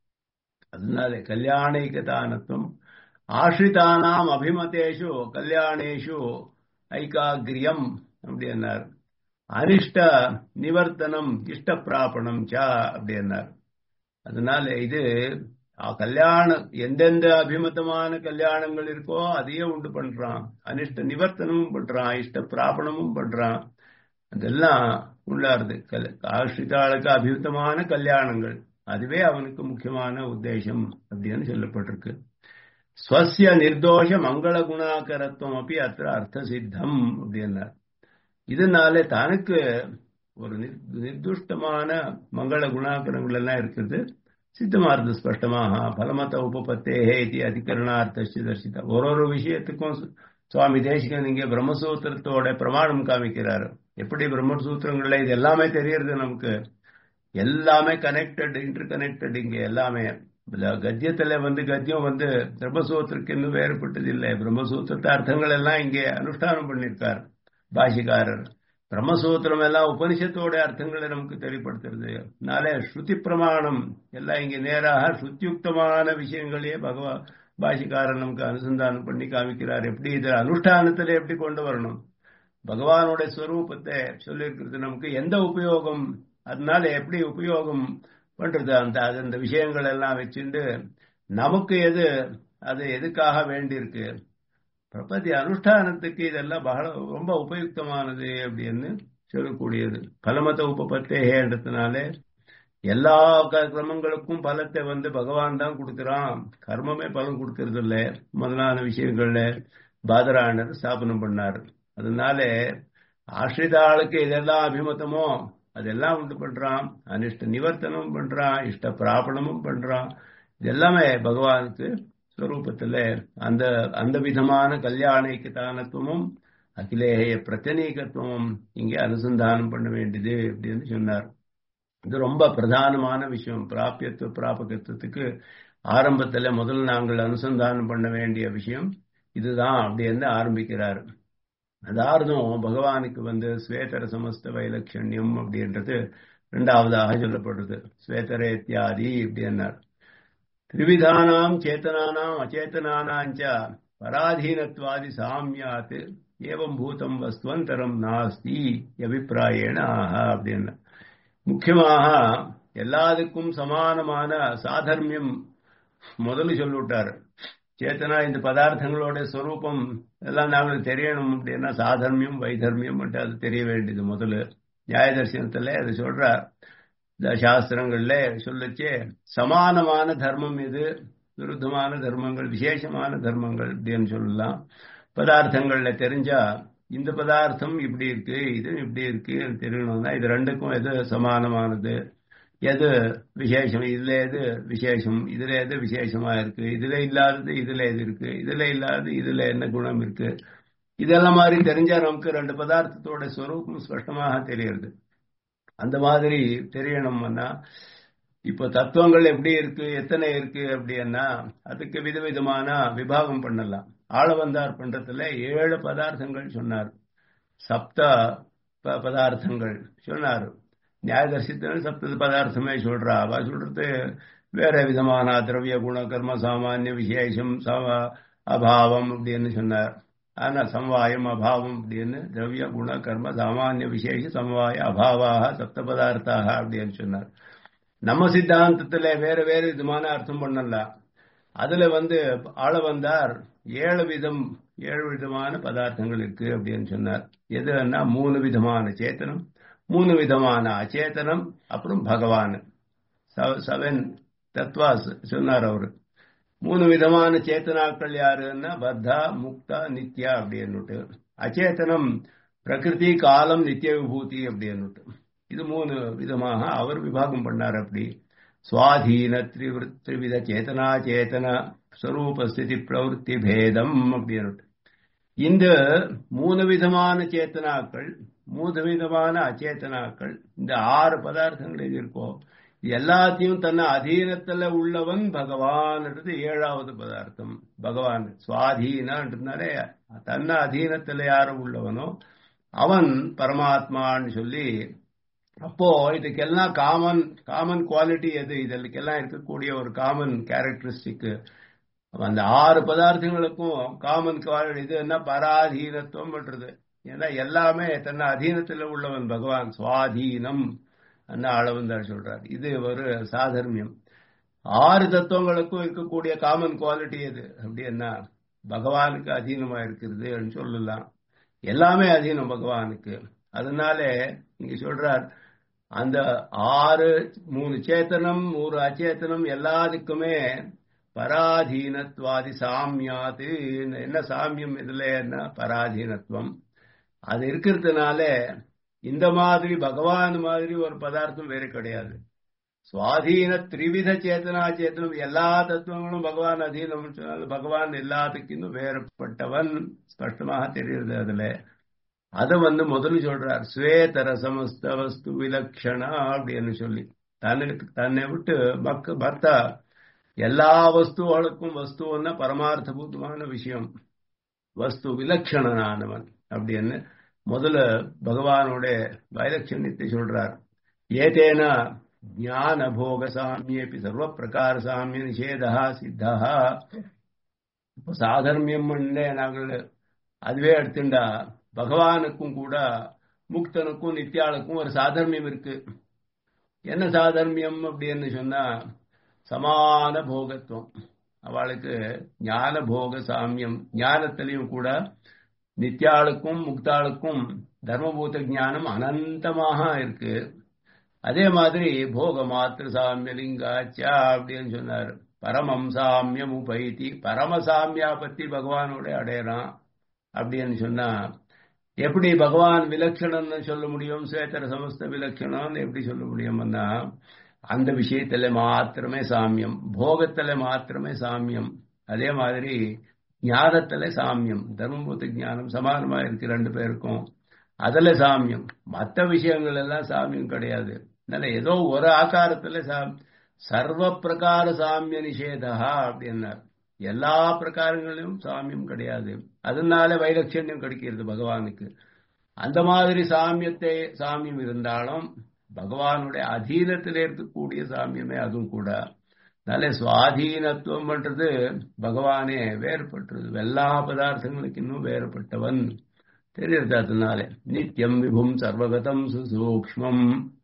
அதனால கல்யாணிகதானத்துவம் ஆஷ்ரிதானாம் அபிமதேஷு கல்யாணேஷு ஐகாகிரியம் அப்படின்னார் அனிஷ்ட நிவர்த்தனம் இஷ்ட பிராபணம் சா அப்படின்னார் அதனால இது கல்யாணம் எந்தெந்த அபிமதமான கல்யாணங்கள் இருக்கோ அதையே உண்டு பண்றான் அனிஷ்ட நிவர்த்தனமும் பண்றான் இஷ்ட பிராபணமும் பண்றான் அதெல்லாம் உள்ளாருது ஆசிரிதாளுக்கு அபிமதமான கல்யாணங்கள் அதுவே அவனுக்கு முக்கியமான உத்தேசம் அப்படின்னு சொல்லப்பட்டிருக்கு ஸ்வசிய நிர்தோஷ மங்கள குணாகரத்துவம் அப்படி அத்த அர்த்த சித்தம் அப்படின்னார் இதனால தனக்கு ஒரு நிர்துஷ்டமான மங்கள குணாகரங்கள் எல்லாம் இருக்குது சித்தமார்த்த ஸ்பஷ்டமாக பலமத்த உபபத்தேஹே இது அதிகரணார்த்தி தர்சிதா ஒரு ஒரு விஷயத்துக்கும் சுவாமி தேசிகன் இங்கே பிரம்மசூத்திரத்தோட பிரமாணம் காமிக்கிறாரு எப்படி பிரம்மசூத்திரங்கள்ல இது எல்லாமே தெரியறது நமக்கு எல்லாமே கனெக்டட் இன்டர் கனெக்டட் இங்க எல்லாமே கத்தியத்துல வந்து கத்தியம் வந்து பிரம்மசூத்திரக்கு இன்னும் வேறுபட்டது இல்லை பிரம்மசூத்திரத்த அர்த்தங்கள் எல்லாம் இங்கே அனுஷ்டானம் பண்ணியிருக்கார் பாஷிகாரர் பிரம்மசூத்திரம் எல்லாம் உபனிஷத்தோட அர்த்தங்களை நமக்கு தெளிப்படுத்துறது அதனால ஸ்ருதி பிரமாணம் எல்லாம் இங்க நேராக ஸ்ருத்தியுக்தமான விஷயங்களையே பகவா பாஷிக்காரன் நமக்கு அனுசந்தானம் பண்ணி காமிக்கிறார் எப்படி இதை அனுஷ்டானத்துல எப்படி கொண்டு வரணும் பகவானோட ஸ்வரூபத்தை சொல்லியிருக்கிறது நமக்கு எந்த உபயோகம் அதனால எப்படி உபயோகம் பண்றது அந்த அந்த விஷயங்கள் எல்லாம் வச்சுட்டு நமக்கு எது அது எதுக்காக வேண்டியிருக்கு பிரபதி அனுஷ்டானத்துக்கு இதெல்லாம் பகல ரொம்ப உபயுக்தமானது அப்படின்னு சொல்லக்கூடியது பலமத உபபத்தேன்றதுனால எல்லா கிரமங்களுக்கும் பலத்தை வந்து பகவான் தான் கொடுக்கிறான் கர்மமே பலன் கொடுக்கறது இல்லை முதலான விஷயங்கள்ல பாதராயணர் ஸ்தாபனம் பண்ணார் அதனால ஆசிரித ஆளுக்கு இதெல்லாம் அபிமதமோ அதெல்லாம் உண்டு பண்றான் அனிஷ்ட நிவர்த்தனமும் பண்றான் இஷ்ட பிராபணமும் பண்றான் இது எல்லாமே பகவானுக்கு ஸ்வரூபத்துல அந்த அந்த விதமான கல்யாண ஐக்கியதானத்துவமும் அகிலேய பிரச்சனீகத்துவமும் இங்கே அனுசந்தானம் பண்ண வேண்டியது அப்படின்னு சொன்னார் இது ரொம்ப பிரதானமான விஷயம் பிராபியத்துவ பிராபகத்துவத்துக்கு ஆரம்பத்துல முதல் நாங்கள் அனுசந்தானம் பண்ண வேண்டிய விஷயம் இதுதான் அப்படின்னு ஆரம்பிக்கிறார் அதார்த்தம் பகவானுக்கு வந்து ஸ்வேதர சமஸ்த வைலட்சண்யம் அப்படின்றது இரண்டாவதாக சொல்லப்படுறது ஸ்வேதர இத்தியாதி அப்படின்னார் திரிவிதானாம் சேத்தனானாம் அச்சேதனானாஞ்ச பராதீனத்வாதி சாமியாத் ஏவம் பூதம் வஸ்துவந்தரம் நாஸ்தி அபிப்பிராயேன ஆஹா அப்படின்னு முக்கியமாக எல்லாத்துக்கும் சமானமான சாதர்மியம் முதல்ல சொல்லிவிட்டார் சேத்தனா இந்த பதார்த்தங்களோட ஸ்வரூபம் எல்லாம் நாங்களுக்கு தெரியணும் அப்படின்னா சாதர்மியம் வைதர்மியம் அது தெரிய வேண்டியது முதல்ல நியாய தரிசனத்துல அது சொல்றார் இந்த சாஸ்திரங்கள்ல சொல்லச்சே சமானமான தர்மம் இது விருத்தமான தர்மங்கள் விசேஷமான தர்மங்கள் அப்படின்னு சொல்லலாம் பதார்த்தங்கள்ல தெரிஞ்சா இந்த பதார்த்தம் இப்படி இருக்கு இது இப்படி இருக்கு தெரியணும்னா இது ரெண்டுக்கும் எது சமானமானது எது விசேஷம் இதுல எது விசேஷம் இதுல எது விசேஷமா இருக்கு இதுல இல்லாதது இதுல எது இருக்கு இதுல இல்லாதது இதுல என்ன குணம் இருக்கு இதெல்லாம் மாதிரி தெரிஞ்சா நமக்கு ரெண்டு பதார்த்தத்தோட ஸ்வரூபம் ஸ்பஷ்டமாக தெரியுது அந்த மாதிரி தெரியணும்னா இப்ப தத்துவங்கள் எப்படி இருக்கு எத்தனை இருக்கு அப்படின்னா அதுக்கு விதவிதமான விபாகம் பண்ணலாம் ஆளவந்தார் பண்றதுல ஏழு பதார்த்தங்கள் சொன்னார் சப்த பதார்த்தங்கள் சொன்னார் நியாயதர்சித்தன சப்த பதார்த்தமே சொல்றா அவ சொல்றது வேற விதமான திரவிய குண கர்ம சாமானிய விசேஷம் அபாவம் அப்படின்னு சொன்னார் ஆனா சம்வாயம் அபாவம் அப்படின்னு திரவிய குண கர்ம சாமானிய விசேஷ சம்வாய அபாவாக சப்த பதார்த்தாக அப்படின்னு சொன்னார் நம்ம சித்தாந்தத்துல வேற வேற விதமான அர்த்தம் பண்ணலாம் அதுல வந்து ஆள வந்தார் ஏழு விதம் ஏழு விதமான பதார்த்தங்கள் இருக்கு அப்படின்னு சொன்னார் எதுன்னா மூணு விதமான சேத்தனம் மூணு விதமான அச்சேதனம் அப்புறம் பகவான் செவன் தத்வாஸ் சொன்னார் அவரு மூணு விதமான சேத்தனாக்கள் யாருன்னா பத்தா முக்தா நித்யா அப்படின்னுட்டு அச்சேதனம் பிரகிருதி காலம் நித்திய விபூதி அப்படின்னுட்டு இது மூணு விதமாக அவர் விபாகம் பண்ணார் அப்படி சுவாதீன திரிவித சேதனா சேத்தன ஸ்வரூபஸ்திதி பிரவருத்தி பேதம் அப்படின்னுட்டு இந்த மூணு விதமான சேத்தனாக்கள் மூணு விதமான அச்சேத்தனாக்கள் இந்த ஆறு பதார்த்தங்கள் எது இருக்கோ எல்லாத்தையும் தன்னை அதீனத்துல உள்ளவன் பகவான்ன்றது ஏழாவது பதார்த்தம் பகவான் சுவாதீனன்றதுனாலே தன்னை அதீனத்துல யாரு உள்ளவனோ அவன் பரமாத்மான்னு சொல்லி அப்போ இதுக்கெல்லாம் காமன் காமன் குவாலிட்டி எது இதற்கெல்லாம் இருக்கக்கூடிய ஒரு காமன் கேரக்டரிஸ்டிக் அந்த ஆறு பதார்த்தங்களுக்கும் காமன் குவாலிட்டி இது என்ன பராதீனத்துவம் பண்றது ஏன்னா எல்லாமே தன்னை அதீனத்தில் உள்ளவன் பகவான் சுவாதீனம் அளவுந்தார் சொல்றார் இது ஒரு சாதர்மியம் ஆறு தத்துவங்களுக்கும் இருக்கக்கூடிய காமன் குவாலிட்டி எது அப்படின்னா பகவானுக்கு அதீனமா இருக்கிறது சொல்லலாம் எல்லாமே அதீனம் பகவானுக்கு அதனால இங்க சொல்றார் அந்த ஆறு மூணு சேத்தனம் மூணு அச்சேத்தனம் எல்லாத்துக்குமே பராதீனத்வாதி சாமியாது என்ன சாமியம் இதுல என்ன பராதீனத்துவம் அது இருக்கிறதுனால இந்த மாதிரி பகவான் மாதிரி ஒரு பதார்த்தம் வேற கிடையாது சுவாதீன திரிவித சேத்தனா சேத்தனம் எல்லா தத்துவங்களும் பகவான் அதீனம் சொன்னாலும் பகவான் எல்லாத்துக்கும் வேறுபட்டவன் ஸ்பஷ்டமாக தெரியுது அதுல அதை வந்து முதல்ல சொல்றார் ஸ்வேதர சமஸ்த வஸ்து விலக்ஷணா அப்படின்னு சொல்லி தன்னுக்கு தன்னை விட்டு பக்க பக்தா எல்லா வஸ்துகளுக்கும் வஸ்துவன்னா பரமார்த்தபூதமான விஷயம் வஸ்து விலட்சணனானவன் அப்படின்னு முதல்ல பகவானோட வைலட்சணியத்தை சொல்றார் ஏதேனா ஞான போக சாமியப்பி சர்வ பிரகார சாமிய நிஷேதா சித்தா இப்போ சாதர்மியம் நாங்கள் அதுவே எடுத்துண்டா பகவானுக்கும் கூட முக்தனுக்கும் நித்யாளுக்கும் ஒரு சாதர்மியம் இருக்கு என்ன சாதர்மியம் அப்படின்னு சொன்னா சமான போகத்துவம் அவளுக்கு ஞான போக சாமியம் ஞானத்திலையும் கூட நித்யாளுக்கும் முக்தாளுக்கும் தர்மபூத ஞானம் அனந்தமாக இருக்கு அதே மாதிரி போக மாத்திர சாமிய லிங்காச்சா அப்படின்னு சொன்னார் பரமம் சாமியம் உபைத்தி பரமசாமியா பத்தி பகவானோட அடையறான் அப்படின்னு சொன்னா எப்படி பகவான் விலட்சணம்னு சொல்ல முடியும் சேத்தர சமஸ்த விலட்சணம்னு எப்படி சொல்ல முடியும்னா அந்த விஷயத்துல மாத்திரமே சாமியம் போகத்துல மாத்திரமே சாமியம் அதே மாதிரி ஞானத்துல சாமியம் தர்மபூத்த ஞானம் சமானமா இருக்கு ரெண்டு பேருக்கும் அதுல சாமியம் மற்ற விஷயங்கள் எல்லாம் சாமியம் கிடையாது அதனால ஏதோ ஒரு ஆகாரத்துல சர்வ பிரகார சாமிய நிஷேதா அப்படின்னார் எல்லா பிரகாரங்களிலும் சாமியம் கிடையாது அதனால வைலட்சண்யம் கிடைக்கிறது பகவானுக்கு அந்த மாதிரி சாமியத்தை சாமியம் இருந்தாலும் பகவானுடைய அதீனத்தில் இருக்கக்கூடிய சாமியமே அதுவும் கூட அதனால சுவாதீனத்துவம் பண்றது பகவானே வேறுபட்டது எல்லா பதார்த்தங்களுக்கு இன்னும் வேறுபட்டவன் தெரியுது அதனால நித்தியம் விபும் சர்வகதம் சுசூக்மம்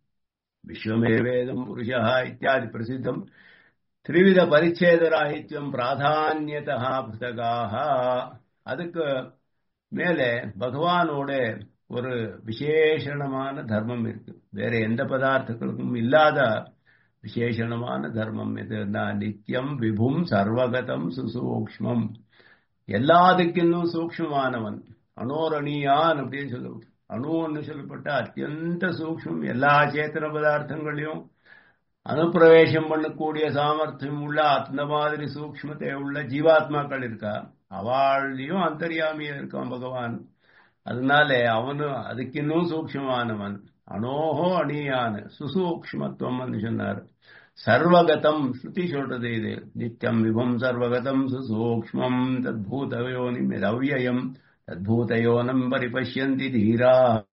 விஸ்வமே வேதம் புருஷா இத்தியாதி பிரசித்தம் திரிவித பரிச்சேதராகித்யம் பிராதான்யதா புத்தகாக அதுக்கு மேலே பகவானோட ஒரு விசேஷணமான தர்மம் இருக்கு வேற எந்த பதார்த்தங்களுக்கும் இல்லாத விசேஷணமான தர்மம் எதுனா நித்தியம் விபும் சர்வகதம் சுசூக்மம் எல்லாத்துக்கும் சூக்மமானவன் அனோரணியான் அப்படின்னு சொல்ல அணுன்னு சொல்லப்பட்ட அத்தியந்த சூக்மம் எல்லா சேத்தன பதார்த்தங்களையும் அனுப்பிரவேசம் பண்ணக்கூடிய சாமர்த்தியம் உள்ள அந்த மாதிரி சூக்மத்தை உள்ள ஜீவாத்மாக்கள் இருக்கா அவள்லையும் அந்தரியாமியா இருக்கான் பகவான் அதனால அவனு அதுக்கு இன்னும் சூக்மமானவன் அனோஹோ அணியான சுசூக்மத்துவம் சொன்னார் சர்வகதம் ஸ்ருதி சொல்றது இது நித்தியம் விபம் சர்வகதம் சுசூக்மம் தத்பூதயோனி மிதவ்யம் தத்பூதயோனம் பரிபஷ்யந்தி தீரா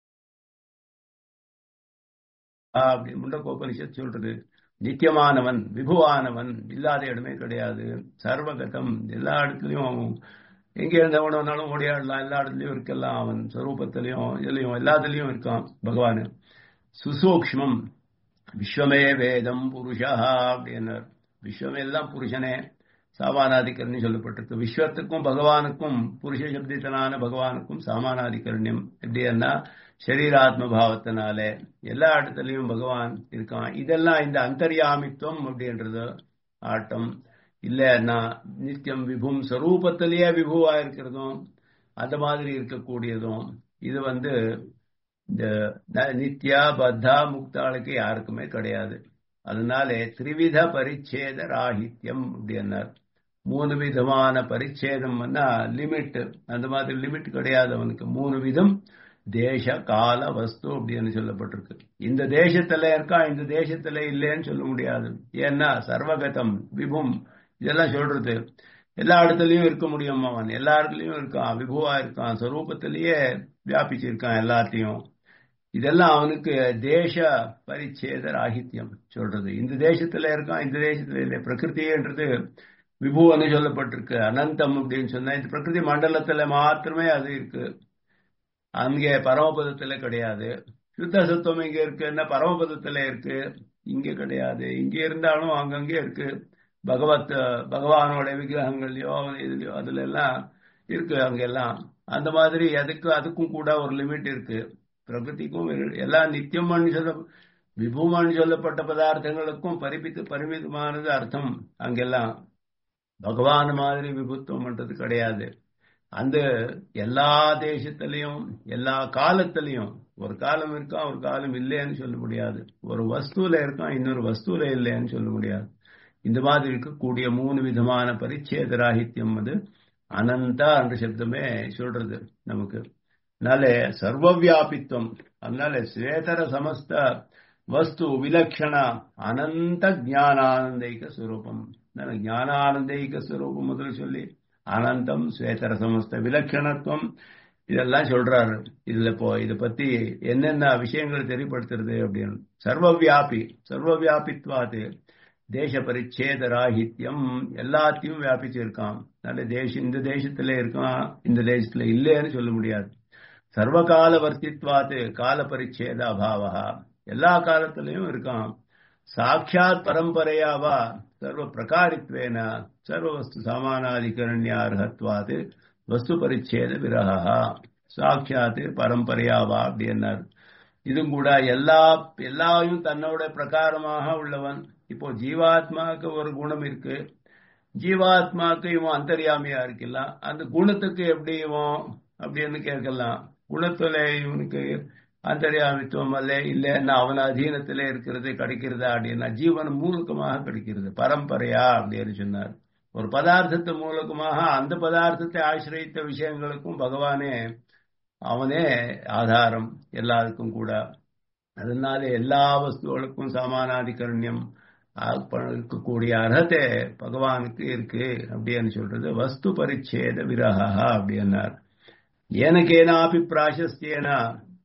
அப்படி முண்டகோபனிஷத் சொல்றது நித்தியமானவன் விபுவானவன் இல்லாத இடமே கிடையாது சர்வகதம் எல்லா இடத்துலயும் எங்க இருந்தவனாலும் ஓடியாடலாம் எல்லா இடத்துலயும் இருக்கலாம் அவன் ஸ்வரூபத்திலையும் இதுலயும் எல்லாத்துலயும் இருக்கான் பகவான் சுசூக்மம் விஸ்வமே வேதம் புருஷா அப்படின்னார் விஸ்வம் எல்லாம் புருஷனே சாமானாதிகரணி சொல்லப்பட்டிருக்கு விஸ்வத்துக்கும் பகவானுக்கும் புருஷ சப்தித்தனான பகவானுக்கும் சாமானாதிகரண்யம் எப்படின்னா சரீராத்ம பாவத்தினால எல்லா இடத்துலயும் பகவான் இருக்கான் இதெல்லாம் இந்த அந்தர்யாமித்துவம் அப்படின்றது ஆட்டம் இல்லைன்னா நித்தியம் விபும் ஸ்வரூபத்திலேயே விபுவா இருக்கிறதும் அந்த மாதிரி இருக்கக்கூடியதும் இது வந்து இந்த நித்யா பத்தா முக்தாளுக்கு யாருக்குமே கிடையாது அதனால திரிவித பரிச்சேத ராகித்யம் அப்படின்னார் மூணு விதமான பரிச்சேதம் லிமிட் அந்த மாதிரி லிமிட் கிடையாது அவனுக்கு மூணு விதம் தேச கால வஸ்து அப்படின்னு சொல்லப்பட்டிருக்கு இந்த தேசத்துல இருக்கா இந்த தேசத்துல இல்லைன்னு சொல்ல முடியாது ஏன்னா சர்வகதம் விபும் இதெல்லாம் சொல்றது எல்லா இடத்துலயும் இருக்க முடியும் அவன் எல்லா இடத்துலயும் இருக்கான் விபுவா இருக்கான் ஸ்வரூபத்திலேயே வியாபிச்சிருக்கான் எல்லாத்தையும் இதெல்லாம் அவனுக்கு தேச பரிச்சேத ராகித்யம் சொல்றது இந்த தேசத்துல இருக்கான் இந்த தேசத்துல இல்லை பிரகிருதின்றது விபுவன்னு சொல்லப்பட்டிருக்கு அனந்தம் அப்படின்னு சொன்னா இந்த பிரகிருதி மண்டலத்துல மாத்திரமே அது இருக்கு அங்கே பரமபதத்துல கிடையாது சுத்த சத்துவம் இங்க இருக்குன்னா பரமபதத்துல இருக்கு இங்க கிடையாது இங்க இருந்தாலும் அங்கங்கே இருக்கு பகவத் பகவானோட விக்கிரகங்கள்லயோ இதுலயோ அதுல எல்லாம் இருக்கு அங்கெல்லாம் அந்த மாதிரி அதுக்கு அதுக்கும் கூட ஒரு லிமிட் இருக்கு பிரகிருதிக்கும் எல்லாம் நித்தியம்னு சொல்ல விபுமன்னு சொல்லப்பட்ட பதார்த்தங்களுக்கும் பரிமித்து பரிமிதமானது அர்த்தம் அங்கெல்லாம் பகவான் மாதிரி விபுத்துவம் பண்றது கிடையாது அந்த எல்லா தேசத்திலையும் எல்லா காலத்திலையும் ஒரு காலம் இருக்கான் ஒரு காலம் இல்லைன்னு சொல்ல முடியாது ஒரு வஸ்துல இருக்கான் இன்னொரு வஸ்துல இல்லைன்னு சொல்ல முடியாது இந்த மாதிரி இருக்கக்கூடிய மூணு விதமான பரிச்சேத ராகித்யம் அது அனந்தா என்ற சப்தமே சொல்றது நமக்கு அதனால சர்வவியாபித்துவம் அதனால ஸ்வேதர சமஸ்த வஸ்து விலக்ஷண அனந்த ஜானானந்தைக ஸ்வரூபம் ஞானானந்தைக ஸ்வரூபம் முதல் சொல்லி அனந்தம் ஸ்வேதர சமஸ்த விலட்சணத்துவம் இதெல்லாம் சொல்றாரு இதுல இப்போ இதை பத்தி என்னென்ன விஷயங்கள் தெரியப்படுத்துறது அப்படின்னு சர்வவியாபி சர்வவியாபித்வாது தேச பரிச்சேத ராகித்யம் எல்லாத்தையும் வியாபிச்சிருக்கான் நல்ல தேசம் இந்த தேசத்துல இருக்கான் இந்த தேசத்துல இல்லைன்னு சொல்ல முடியாது சர்வகால வர்த்தித்வாத்து கால பரிச்சேத அபாவா எல்லா காலத்திலையும் இருக்கான் சாட்சாத் பரம்பரையாவா சர்வ பிரகாரித்வேன சர்வ வஸ்து சாமானாதிகரண்யார்ஹத்வாது வஸ்து பரிச்சேத விரகா சாட்சாத் பரம்பரையாவா அப்படின்னார் இதுவும் கூட எல்லா எல்லாயும் தன்னோட பிரகாரமாக உள்ளவன் இப்போ ஜீவாத்மாவுக்கு ஒரு குணம் இருக்கு ஜீவாத்மாவுக்கு இவன் அந்தரியாமையா இருக்கலாம் அந்த குணத்துக்கு எப்படி இவன் அப்படின்னு கேட்கலாம் குணத்துல இவனுக்கு அந்தரியாமித்துவம் அல்ல இல்லைன்னா அவன் அதீனத்துல இருக்கிறது கிடைக்கிறதா அப்படின்னா ஜீவன் மூலகமாக கிடைக்கிறது பரம்பரையா அப்படின்னு சொன்னார் ஒரு பதார்த்தத்து மூலகமாக அந்த பதார்த்தத்தை ஆசிரியத்த விஷயங்களுக்கும் பகவானே அவனே ஆதாரம் எல்லாருக்கும் கூட அதனால எல்லா வஸ்துகளுக்கும் சமானாதிகரண்யம் இருக்கக்கூடிய அர்ஹத்தை பகவானுக்கு இருக்கு அப்படின்னு சொல்றது வஸ்து பரிச்சேத விரகா அப்படின்னார் ஏனக்கேனாப்பி பிராசஸ்தியேனா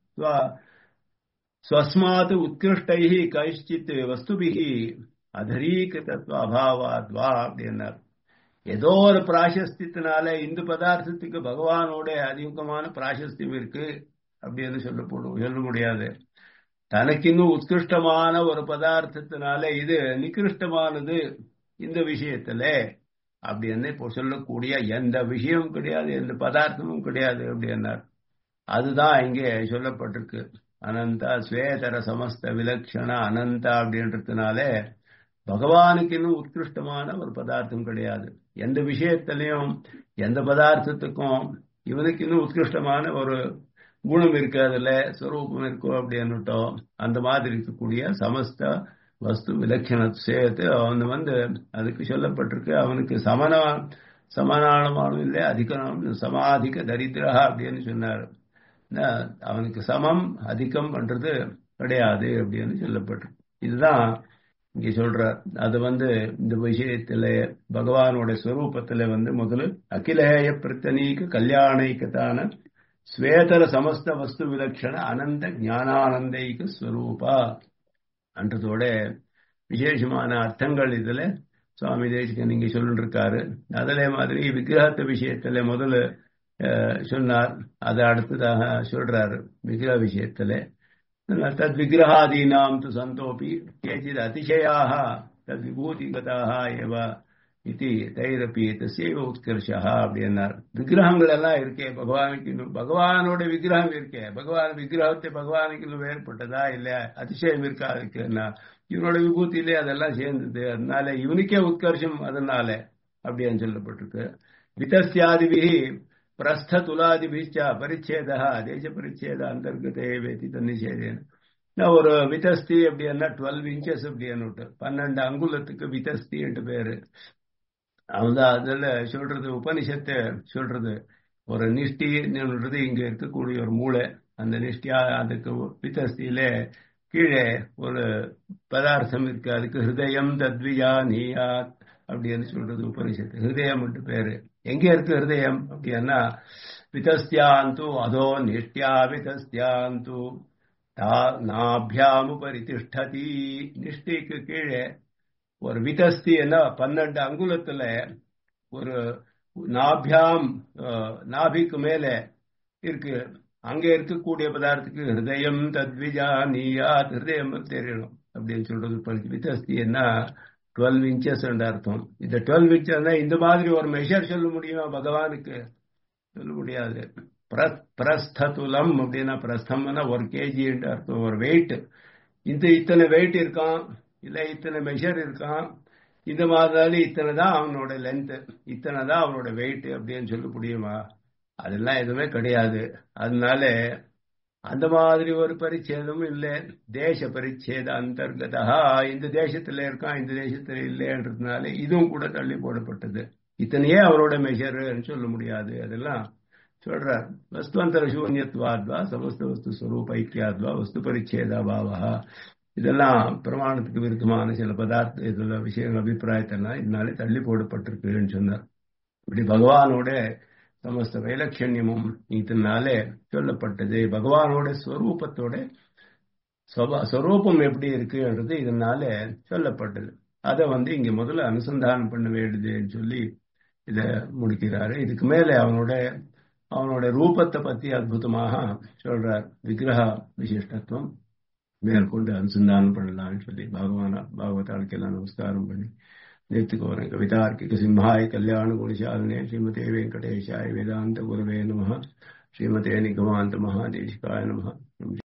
ஸ்வஸ்மாத் உத்கிருஷ்டை கைஷ்சித் வஸ்துபிகி அதரீகிருத்தத்துவ அபாவாத்வா அப்படின்னார் ஏதோ ஒரு பிராசஸ்தியத்தினால இந்த பதார்த்தத்துக்கு பகவானோட அதிகமான பிராசஸ்தியம் இருக்கு அப்படின்னு சொல்லப்படும் சொல்ல முடியாது தனக்கு இன்னும் உத்கிருஷ்டமான ஒரு பதார்த்தத்தினால இது நிகிருஷ்டமானது இந்த விஷயத்துல அப்படின்னு இப்போ சொல்லக்கூடிய எந்த விஷயமும் கிடையாது எந்த பதார்த்தமும் கிடையாது அப்படின்னார் அதுதான் இங்கே சொல்லப்பட்டிருக்கு அனந்தா ஸ்வேதர சமஸ்த விலக்ஷண அனந்தா அப்படின்றதுனால பகவானுக்கு இன்னும் உத்கிருஷ்டமான ஒரு பதார்த்தம் கிடையாது எந்த விஷயத்திலையும் எந்த பதார்த்தத்துக்கும் இவனுக்கு இன்னும் உத்கிருஷ்டமான ஒரு குணம் இருக்கு அதுல ஸ்வரூபம் இருக்கும் அப்படின்னுட்டோம் அந்த மாதிரி இருக்கக்கூடிய சமஸ்த வஸ்து விலட்சண சேர்த்து அவன் வந்து அதுக்கு சொல்லப்பட்டிருக்கு அவனுக்கு சமன சமானமானும் இல்லை அதிகம் சமாதிக தரித்திரா அப்படின்னு சொன்னார் அவனுக்கு சமம் அதிகம் பண்றது கிடையாது அப்படின்னு சொல்லப்பட்டிருக்கு இதுதான் இங்க சொல்றார் அது வந்து இந்த விஷயத்துல பகவானோட ஸ்வரூபத்துல வந்து முதல்ல அகிலேய பிரத்தனீக கல்யாணிக்கத்தான ஸ்வேதர சமஸ்த வஸ்து விலட்சண அனந்த ஞானானந்தைக ஸ்வரூபா அன்றதோட விசேஷமான அர்த்தங்கள் இதுல சுவாமி தேசிகன் இங்க சொல்லிட்டு இருக்காரு அதிலே மாதிரி விக்கிரகத்த விஷயத்துல முதல்ல சொன்னார் அதை அடுத்ததாக சொல்றாரு விக்கிரக விஷயத்துல தத் விக்கிரகாதீனாம் து சந்தோப்பி கேச்சித் அதிசயாக தத் விபூதிகதாக ஏவ இது தைரப்பி தசைவ உத்கர்ஷா அப்படின்னார் விக்கிரகங்கள் எல்லாம் இருக்கே பகவானுக்கு பகவானோட விக்கிரகம் இருக்கே பகவான் விக்கிரகத்தை பகவானுக்கு வேறுபட்டதா இல்ல அதிசயம் இருக்கா இருக்குன்னா இவனோட விபூத்திலே அதெல்லாம் சேர்ந்தது அதனால இவனுக்கே உத்கர்ஷம் அதனால அப்படின்னு சொல்லப்பட்டிருக்கு விதஸ்தியாதிபி பிரஸ்த துலாதிபிச்ச பரிச்சேதா தேச பரிச்சேத அந்தர்கதே வேதித்த நிஷேதேன ஒரு விதஸ்தி அப்படின்னா டுவெல் இன்ச்சஸ் அப்படின்னு பன்னெண்டு அங்குலத்துக்கு விதஸ்தி என்று பேரு அவன்தான் அதுல சொல்றது உபனிஷத்தை சொல்றது ஒரு நிஷ்டின்றது இங்க இருக்கக்கூடிய ஒரு மூளை அந்த நிஷ்டியா அதுக்கு விதஸ்தியில கீழே ஒரு பதார்த்தம் இருக்கு அதுக்கு ஹிருதயம் தத்வியா நீயாத் அப்படின்னு சொல்றது உபனிஷத்து ஹிருதயம் பேரு எங்க இருக்கு ஹிருதயம் அப்படின்னா விதஸ்தியாந்து அதோ நிஷ்டியா விதஸ்தியாந்து நாபியாமு பரிதிஷ்டதி நிஷ்டிக்கு கீழே ஒரு விதஸ்தி என்ன பன்னெண்டு அங்குலத்துல ஒரு நாபியாம் நாபிக்கு மேல இருக்கு அங்க இருக்கக்கூடிய பதார்த்தத்துக்கு ஹிருதயம் தத்விஜா நீயா ஹிருதயம் தெரியணும் அப்படின்னு சொல்றது விதஸ்தி என்ன டுவெல் இன்ச்சஸ் என்ற அர்த்தம் இந்த டுவெல் இன்ச்சஸ் இந்த மாதிரி ஒரு மெஷர் சொல்ல முடியுமா பகவானுக்கு சொல்ல முடியாது பிரஸ்ததுலம் அப்படின்னா பிரஸ்தம்னா ஒரு கேஜி என்று அர்த்தம் ஒரு வெயிட் இந்த இத்தனை வெயிட் இருக்கான் இல்ல இத்தனை மெஷர் இருக்கான் இந்த மாதிரி இத்தனை தான் அவனோட லென்த் இத்தனை தான் அவனோட வெயிட் அப்படின்னு சொல்ல முடியுமா அதெல்லாம் எதுவுமே கிடையாது அதனால அந்த மாதிரி ஒரு பரிச்சேதமும் இல்லை தேச பரிச்சேத அந்தர்கதா இந்த தேசத்துல இருக்கான் இந்த தேசத்துல இல்லைன்றதுனால இதுவும் கூட தள்ளி போடப்பட்டது இத்தனையே அவரோட மெஷர்ன்னு சொல்ல முடியாது அதெல்லாம் சொல்றார் வஸ்துவந்தர சூன்யத்வாத்வா சமஸ்த வஸ்து ஸ்வரூப ஐக்கியாத்வா வஸ்து பரிச்சேதா பாவா இதெல்லாம் பிரமாணத்துக்கு விருத்தமான சில பதார்த்த இதுல விஷயங்கள் அபிப்பிராயத்தெல்லாம் இதனாலே தள்ளி போடப்பட்டிருக்குன்னு சொன்னார் இப்படி பகவானோட சமஸ்த வைலட்சண்யமும் இதனாலே சொல்லப்பட்டது பகவானோட ஸ்வரூபத்தோட ஸ்வரூபம் எப்படி இருக்குன்றது இதனால சொல்லப்பட்டது அதை வந்து இங்க முதல்ல அனுசந்தானம் பண்ண வேண்டியதுன்னு சொல்லி இத முடிக்கிறாரு இதுக்கு மேல அவனோட அவனோட ரூபத்தை பத்தி அற்புதமாக சொல்றார் விக்கிரக விசிஷ்டத்துவம் மேற்கொண்டு அனுசந்தானம் பண்ணலாம்னு சொல்லி பகவான் பாகவதாளுக்கெல்லாம் நமஸ்காரம் பண்ணி நிறுத்திக்கோறேன் கவிதார்க்கிக சிம்ஹாய் கல்யாண குணசாலினே ஸ்ரீமதே வெங்கடேஷாய் வேதாந்த குருவே நம ஸ்ரீமதே நிகமாந்த மகாதேசிகாய நம